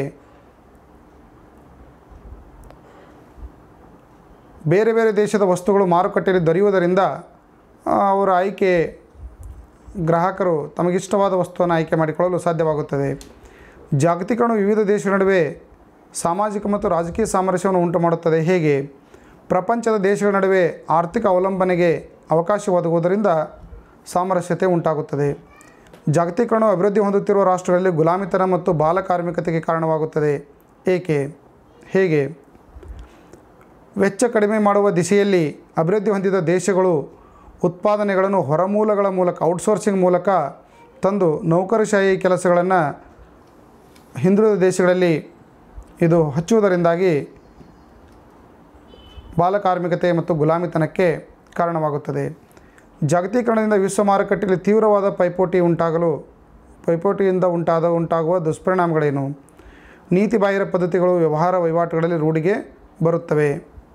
ಬೇರೆ ಬೇರೆ ದೇಶದ ವಸ್ತುಗಳು ಮಾರುಕಟ್ಟೆಯಲ್ಲಿ ದೊರೆಯುವುದರಿಂದ ಆ, ಅವರ ಆಯ್ಕೆ ಗ್ರಾಹಕರು ತಮಗಿಷ್ಟವಾದ ವಸ್ತುವನ್ನು ಆಯ್ಕೆ ಮಾಡಿಕೊಳ್ಳಲು ಸಾಧ್ಯವಾಗುತ್ತದೆ ಜಾಗತೀಕರಣವು ವಿವಿಧ ದೇಶಗಳ ನಡುವೆ ಸಾಮಾಜಿಕ ಮತ್ತು ರಾಜಕೀಯ ಸಾಮರಸ್ಯವನ್ನು ಉಂಟು ಮಾಡುತ್ತದೆ ಹೇಗೆ ಪ್ರಪಂಚದ ದೇಶಗಳ ನಡುವೆ ಆರ್ಥಿಕ ಅವಲಂಬನೆಗೆ ಅವಕಾಶ ಒದಗುವುದರಿಂದ ಸಾಮರಸ್ಯತೆ ಉಂಟಾಗುತ್ತದೆ ಜಾಗತೀಕರಣವು ಅಭಿವೃದ್ಧಿ ಹೊಂದುತ್ತಿರುವ ರಾಷ್ಟ್ರಗಳಲ್ಲಿ ಗುಲಾಮಿತನ ಮತ್ತು ಬಾಲಕಾರ್ಮಿಕತೆಗೆ ಕಾರಣವಾಗುತ್ತದೆ ಏಕೆ ಹೇಗೆ ವೆಚ್ಚ ಕಡಿಮೆ ಮಾಡುವ ದಿಶೆಯಲ್ಲಿ ಅಭಿವೃದ್ಧಿ ಹೊಂದಿದ ದೇಶಗಳು ಉತ್ಪಾದನೆಗಳನ್ನು ಹೊರಮೂಲಗಳ ಮೂಲಕ ಔಟ್ಸೋರ್ಸಿಂಗ್ ಮೂಲಕ ತಂದು ನೌಕರಶಾಹಿ ಕೆಲಸಗಳನ್ನು ಹಿಂದುಳಿದ ದೇಶಗಳಲ್ಲಿ ಇದು ಹಚ್ಚುವುದರಿಂದಾಗಿ ಬಾಲಕಾರ್ಮಿಕತೆ ಮತ್ತು ಗುಲಾಮಿತನಕ್ಕೆ ಕಾರಣವಾಗುತ್ತದೆ ಜಾಗತೀಕರಣದಿಂದ ವಿಶ್ವ ಮಾರುಕಟ್ಟೆಯಲ್ಲಿ ತೀವ್ರವಾದ ಪೈಪೋಟಿ ಉಂಟಾಗಲು ಪೈಪೋಟಿಯಿಂದ ಉಂಟಾದ ಉಂಟಾಗುವ ದುಷ್ಪರಿಣಾಮಗಳೇನು ನೀತಿ ಬಾಹಿರ ಪದ್ಧತಿಗಳು ವ್ಯವಹಾರ ವಹಿವಾಟುಗಳಲ್ಲಿ ರೂಢಿಗೆ ಬರುತ್ತವೆ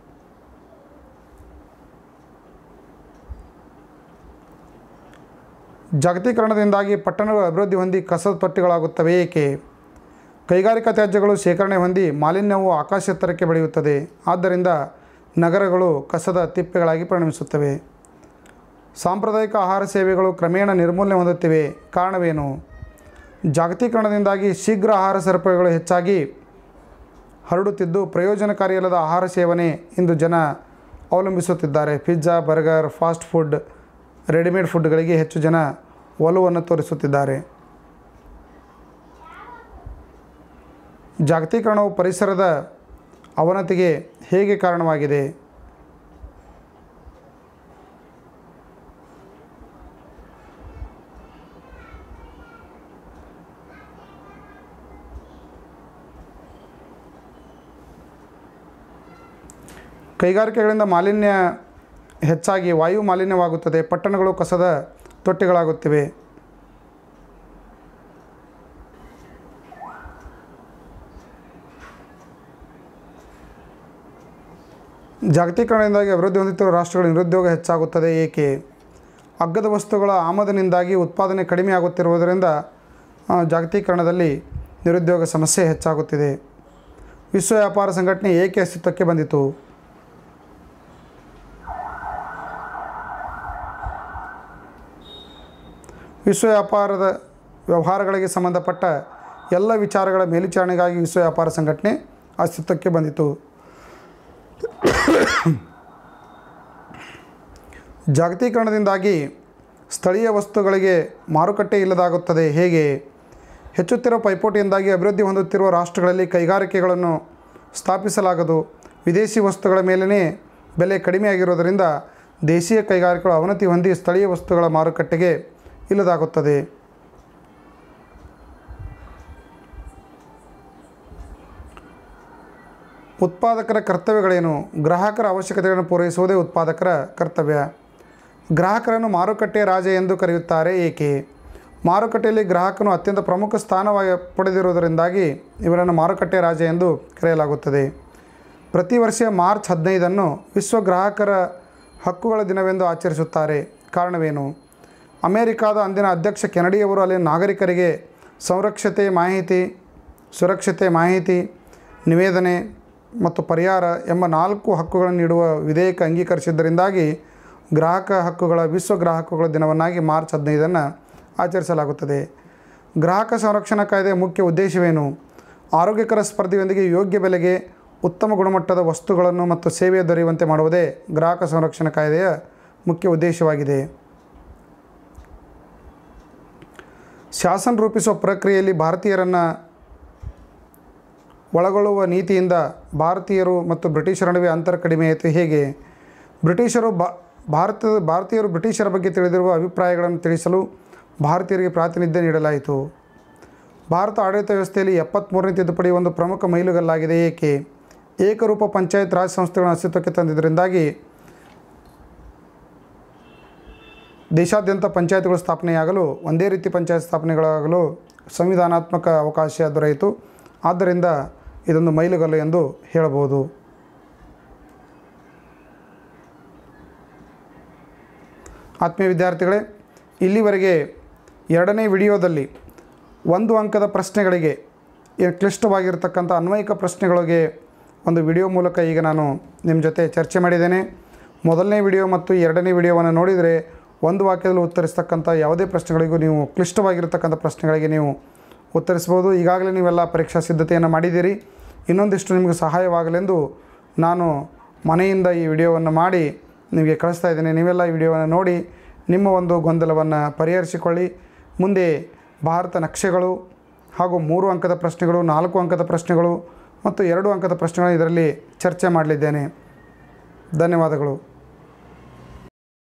ಜಾಗತೀಕರಣದಿಂದಾಗಿ ಪಟ್ಟಣಗಳು ಅಭಿವೃದ್ಧಿ ಹೊಂದಿ ಕಸದ ತೊಟ್ಟಿಗಳಾಗುತ್ತವೆ ಏಕೆ ಕೈಗಾರಿಕಾ ತ್ಯಾಜ್ಯಗಳು ಶೇಖರಣೆ ಹೊಂದಿ ಮಾಲಿನ್ಯವು ಆಕಾಶ ಎತ್ತರಕ್ಕೆ ಬೆಳೆಯುತ್ತದೆ ಆದ್ದರಿಂದ ನಗರಗಳು ಕಸದ ತಿಪ್ಪೆಗಳಾಗಿ ಪರಿಣಮಿಸುತ್ತವೆ ಸಾಂಪ್ರದಾಯಿಕ ಆಹಾರ ಸೇವೆಗಳು ಕ್ರಮೇಣ ನಿರ್ಮೂಲನೆ ಹೊಂದುತ್ತಿವೆ ಕಾರಣವೇನು ಜಾಗತೀಕರಣದಿಂದಾಗಿ ಶೀಘ್ರ ಆಹಾರ ಸರಪಳಿಗಳು ಹೆಚ್ಚಾಗಿ ಹರಡುತ್ತಿದ್ದು ಪ್ರಯೋಜನಕಾರಿಯಲ್ಲದ ಆಹಾರ ಸೇವನೆ ಇಂದು ಜನ ಅವಲಂಬಿಸುತ್ತಿದ್ದಾರೆ pizza burger fast food readymade ಫುಡ್ಗಳಿಗೆ ಹೆಚ್ಚು ಜನ ಒಲವನ್ನು ತೋರಿಸುತ್ತಿದ್ದಾರೆ ಜಾಗತೀಕರಣವು ಪರಿಸರದ ಅವನತಿಗೆ ಹೇಗೆ ಕಾರಣವಾಗಿದೆ ಕೈಗಾರಿಕೆಗಳಿಂದ ಮಾಲಿನ್ಯ ಹೆಚ್ಚಾಗಿ ವಾಯು ಮಾಲಿನ್ಯವಾಗುತ್ತದೆ ಪಟ್ಟಣಗಳು ಕಸದ ತೊಟ್ಟಿಗಳಾಗುತ್ತಿವೆ ಜಾಗತೀಕರಣದಿಂದಾಗಿ ಅಭಿವೃದ್ಧಿ ಹೊಂದುತ್ತಿರುವ ರಾಷ್ಟ್ರಗಳ ನಿರುದ್ಯೋಗ ಹೆಚ್ಚಾಗುತ್ತದೆ ಏಕೆ ಅಗ್ಗದ ವಸ್ತುಗಳ ಆಮದಿನಿಂದಾಗಿ ಉತ್ಪಾದನೆ ಕಡಿಮೆಯಾಗುತ್ತಿರುವುದರಿಂದ ಆ, ಜಾಗತೀಕರಣದಲ್ಲಿ ನಿರುದ್ಯೋಗ ಸಮಸ್ಯೆ ಹೆಚ್ಚಾಗುತ್ತಿದೆ ವಿಶ್ವ ವ್ಯಾಪಾರ ಸಂಘಟನೆ ಏಕೆ ಅಸ್ತಿತ್ವಕ್ಕೆ ಬಂದಿತು ವಿಶ್ವ ವ್ಯಾಪಾರದ ವ್ಯವಹಾರಗಳಿಗೆ ಸಂಬಂಧಪಟ್ಟ ಎಲ್ಲ ವಿಚಾರಗಳ ಮೇಲ್ವಿಚಾರಣೆಗಾಗಿ ವಿಶ್ವ ವ್ಯಾಪಾರ ಸಂಘಟನೆ ಅಸ್ತಿತ್ವಕ್ಕೆ ಬಂದಿತು ಜಾಗತೀಕರಣದಿಂದಾಗಿ ಸ್ಥಳೀಯ ವಸ್ತುಗಳಿಗೆ ಮಾರುಕಟ್ಟೆ ಇಲ್ಲದಾಗುತ್ತದೆ ಹೇಗೆ ಹೆಚ್ಚುತ್ತಿರುವ ಪೈಪೋಟಿಯಿಂದಾಗಿ ಅಭಿವೃದ್ಧಿ ಹೊಂದುತ್ತಿರುವ ರಾಷ್ಟ್ರಗಳಲ್ಲಿ ಕೈಗಾರಿಕೆಗಳನ್ನು ಸ್ಥಾಪಿಸಲಾಗದು ವಿದೇಶಿ ವಸ್ತುಗಳ ಮೇಲೇ ಬೆಲೆ ಕಡಿಮೆಯಾಗಿರುವುದರಿಂದ ದೇಶೀಯ ಕೈಗಾರಿಕೆಗಳು ಅವನತಿ ಹೊಂದಿ ಸ್ಥಳೀಯ ವಸ್ತುಗಳ ಮಾರುಕಟ್ಟೆಗೆ ಇಲ್ಲದಾಗುತ್ತದೆ ಉತ್ಪಾದಕರ ಕರ್ತವ್ಯಗಳೇನು ಗ್ರಾಹಕರ ಅವಶ್ಯಕತೆಗಳನ್ನು ಪೂರೈಸುವುದೇ ಉತ್ಪಾದಕರ ಕರ್ತವ್ಯ ಗ್ರಾಹಕರನ್ನು ಮಾರುಕಟ್ಟೆಯ ರಾಜ ಎಂದು ಕರೆಯುತ್ತಾರೆ ಏಕೆ ಮಾರುಕಟ್ಟೆಯಲ್ಲಿ ಗ್ರಾಹಕನು ಅತ್ಯಂತ ಪ್ರಮುಖ ಸ್ಥಾನವಾಗಿ ಪಡೆದಿರುವುದರಿಂದಾಗಿ ಇವರನ್ನು ಮಾರುಕಟ್ಟೆಯ ರಾಜ ಎಂದು ಕರೆಯಲಾಗುತ್ತದೆ ಪ್ರತಿ ವರ್ಷ ಮಾರ್ಚ್ ಹದಿನೈದನ್ನು ವಿಶ್ವ ಗ್ರಾಹಕರ ಹಕ್ಕುಗಳ ದಿನವೆಂದು ಆಚರಿಸುತ್ತಾರೆ ಕಾರಣವೇನು ಅಮೆರಿಕಾದ ಅಂದಿನ ಅಧ್ಯಕ್ಷ ಕೆನಡಿಯವರು ಅಲ್ಲಿನ ನಾಗರಿಕರಿಗೆ ಸಂರಕ್ಷತೆ ಮಾಹಿತಿ ಸುರಕ್ಷತೆ ಮಾಹಿತಿ ನಿವೇದನೆ ಮತ್ತು ಪರಿಹಾರ ಎಂಬ ನಾಲ್ಕು ಹಕ್ಕುಗಳನ್ನು ನೀಡುವ ವಿಧೇಯಕ ಅಂಗೀಕರಿಸಿದ್ದರಿಂದಾಗಿ ಗ್ರಾಹಕ ಹಕ್ಕುಗಳ ವಿಶ್ವ ಗ್ರಾಹಕಗಳ ದಿನವನ್ನಾಗಿ ಮಾರ್ಚ್ ಹದಿನೈದನ್ನು ಆಚರಿಸಲಾಗುತ್ತದೆ ಗ್ರಾಹಕ ಸಂರಕ್ಷಣಾ ಕಾಯ್ದೆಯ ಮುಖ್ಯ ಉದ್ದೇಶವೇನು ಆರೋಗ್ಯಕರ ಸ್ಪರ್ಧೆಯೊಂದಿಗೆ ಯೋಗ್ಯ ಬೆಲೆಗೆ ಉತ್ತಮ ಗುಣಮಟ್ಟದ ವಸ್ತುಗಳನ್ನು ಮತ್ತು ಸೇವೆ ದೊರೆಯುವಂತೆ ಮಾಡುವುದೇ ಗ್ರಾಹಕ ಸಂರಕ್ಷಣಾ ಕಾಯ್ದೆಯ ಮುಖ್ಯ ಉದ್ದೇಶವಾಗಿದೆ ಶಾಸನ ರೂಪಿಸುವ ಪ್ರಕ್ರಿಯೆಯಲ್ಲಿ ಭಾರತೀಯರನ್ನು ಒಳಗೊಳ್ಳುವ ನೀತಿಯಿಂದ ಭಾರತೀಯರು ಮತ್ತು ಬ್ರಿಟಿಷರ ನಡುವೆ ಅಂತರ ಕಡಿಮೆಯಾಯಿತು ಹೇಗೆ ಬ್ರಿಟಿಷರು ಬಾ ಭಾರತದ ಭಾರತೀಯರು ಬ್ರಿಟಿಷರ ಬಗ್ಗೆ ತಿಳಿದಿರುವ ಅಭಿಪ್ರಾಯಗಳನ್ನು ತಿಳಿಸಲು ಭಾರತೀಯರಿಗೆ ಪ್ರಾತಿನಿಧ್ಯ ನೀಡಲಾಯಿತು ಭಾರತ ಆಡಳಿತ ವ್ಯವಸ್ಥೆಯಲ್ಲಿ ಎಪ್ಪತ್ತ್ಮೂರನೇ ತಿದ್ದುಪಡಿ ಒಂದು ಪ್ರಮುಖ ಮೈಲುಗಲ್ಲಾಗಿದೆ ಏಕೆ ಏಕರೂಪ ಪಂಚಾಯತ್ ರಾಜ್ ಸಂಸ್ಥೆಗಳನ್ನು ಅಸ್ತಿತ್ವಕ್ಕೆ ತಂದಿದ್ದರಿಂದಾಗಿ ದೇಶಾದ್ಯಂತ ಪಂಚಾಯತ್ಗಳು ಸ್ಥಾಪನೆಯಾಗಲು ಒಂದೇ ರೀತಿ ಪಂಚಾಯತ್ ಸ್ಥಾಪನೆಗಳಾಗಲು ಸಂವಿಧಾನಾತ್ಮಕ ಅವಕಾಶ ದೊರೆಯಿತು ಆದ್ದರಿಂದ ಇದೊಂದು ಮೈಲುಗಲ್ಲು ಎಂದು ಹೇಳಬಹುದು ಆತ್ಮೀಯ ವಿದ್ಯಾರ್ಥಿಗಳೇ ಇಲ್ಲಿವರೆಗೆ ಎರಡನೇ ವಿಡಿಯೋದಲ್ಲಿ ಒಂದು ಅಂಕದ ಪ್ರಶ್ನೆಗಳಿಗೆ ಏನು ಕ್ಲಿಷ್ಟವಾಗಿರ್ತಕ್ಕಂಥ ಅನ್ವಯಿಕ ಪ್ರಶ್ನೆಗಳಿಗೆ ಒಂದು ವಿಡಿಯೋ ಮೂಲಕ ಈಗ ನಾನು ನಿಮ್ಮ ಜೊತೆ ಚರ್ಚೆ ಮಾಡಿದ್ದೇನೆ ಮೊದಲನೇ ವಿಡಿಯೋ ಮತ್ತು ಎರಡನೇ ವಿಡಿಯೋವನ್ನು ನೋಡಿದರೆ ಒಂದು ವಾಕ್ಯದಲ್ಲಿ ಉತ್ತರಿಸ್ತಕ್ಕಂಥ ಯಾವುದೇ ಪ್ರಶ್ನೆಗಳಿಗೂ ನೀವು ಕ್ಲಿಷ್ಟವಾಗಿರ್ತಕ್ಕಂಥ ಪ್ರಶ್ನೆಗಳಿಗೆ ನೀವು ಉತ್ತರಿಸ್ಬೋದು ಈಗಾಗಲೇ ನೀವೆಲ್ಲ ಪರೀಕ್ಷಾ ಸಿದ್ಧತೆಯನ್ನು ಮಾಡಿದ್ದೀರಿ ಇನ್ನೊಂದಿಷ್ಟು ನಿಮಗೆ ಸಹಾಯವಾಗಲೆಂದು ನಾನು ಮನೆಯಿಂದ ಈ ವಿಡಿಯೋವನ್ನು ಮಾಡಿ ನಿಮಗೆ ಕಳಿಸ್ತಾ ಇದ್ದೇನೆ ನೀವೆಲ್ಲ ಈ ವಿಡಿಯೋವನ್ನು ನೋಡಿ ನಿಮ್ಮ ಒಂದು ಗೊಂದಲವನ್ನು ಪರಿಹರಿಸಿಕೊಳ್ಳಿ ಮುಂದೆ ಭಾರತ ನಕ್ಷೆಗಳು ಹಾಗೂ ಮೂರು ಅಂಕದ ಪ್ರಶ್ನೆಗಳು ನಾಲ್ಕು ಅಂಕದ ಪ್ರಶ್ನೆಗಳು ಮತ್ತು ಎರಡು ಅಂಕದ ಪ್ರಶ್ನೆಗಳು ಇದರಲ್ಲಿ ಚರ್ಚೆ ಮಾಡಲಿದ್ದೇನೆ ಧನ್ಯವಾದಗಳು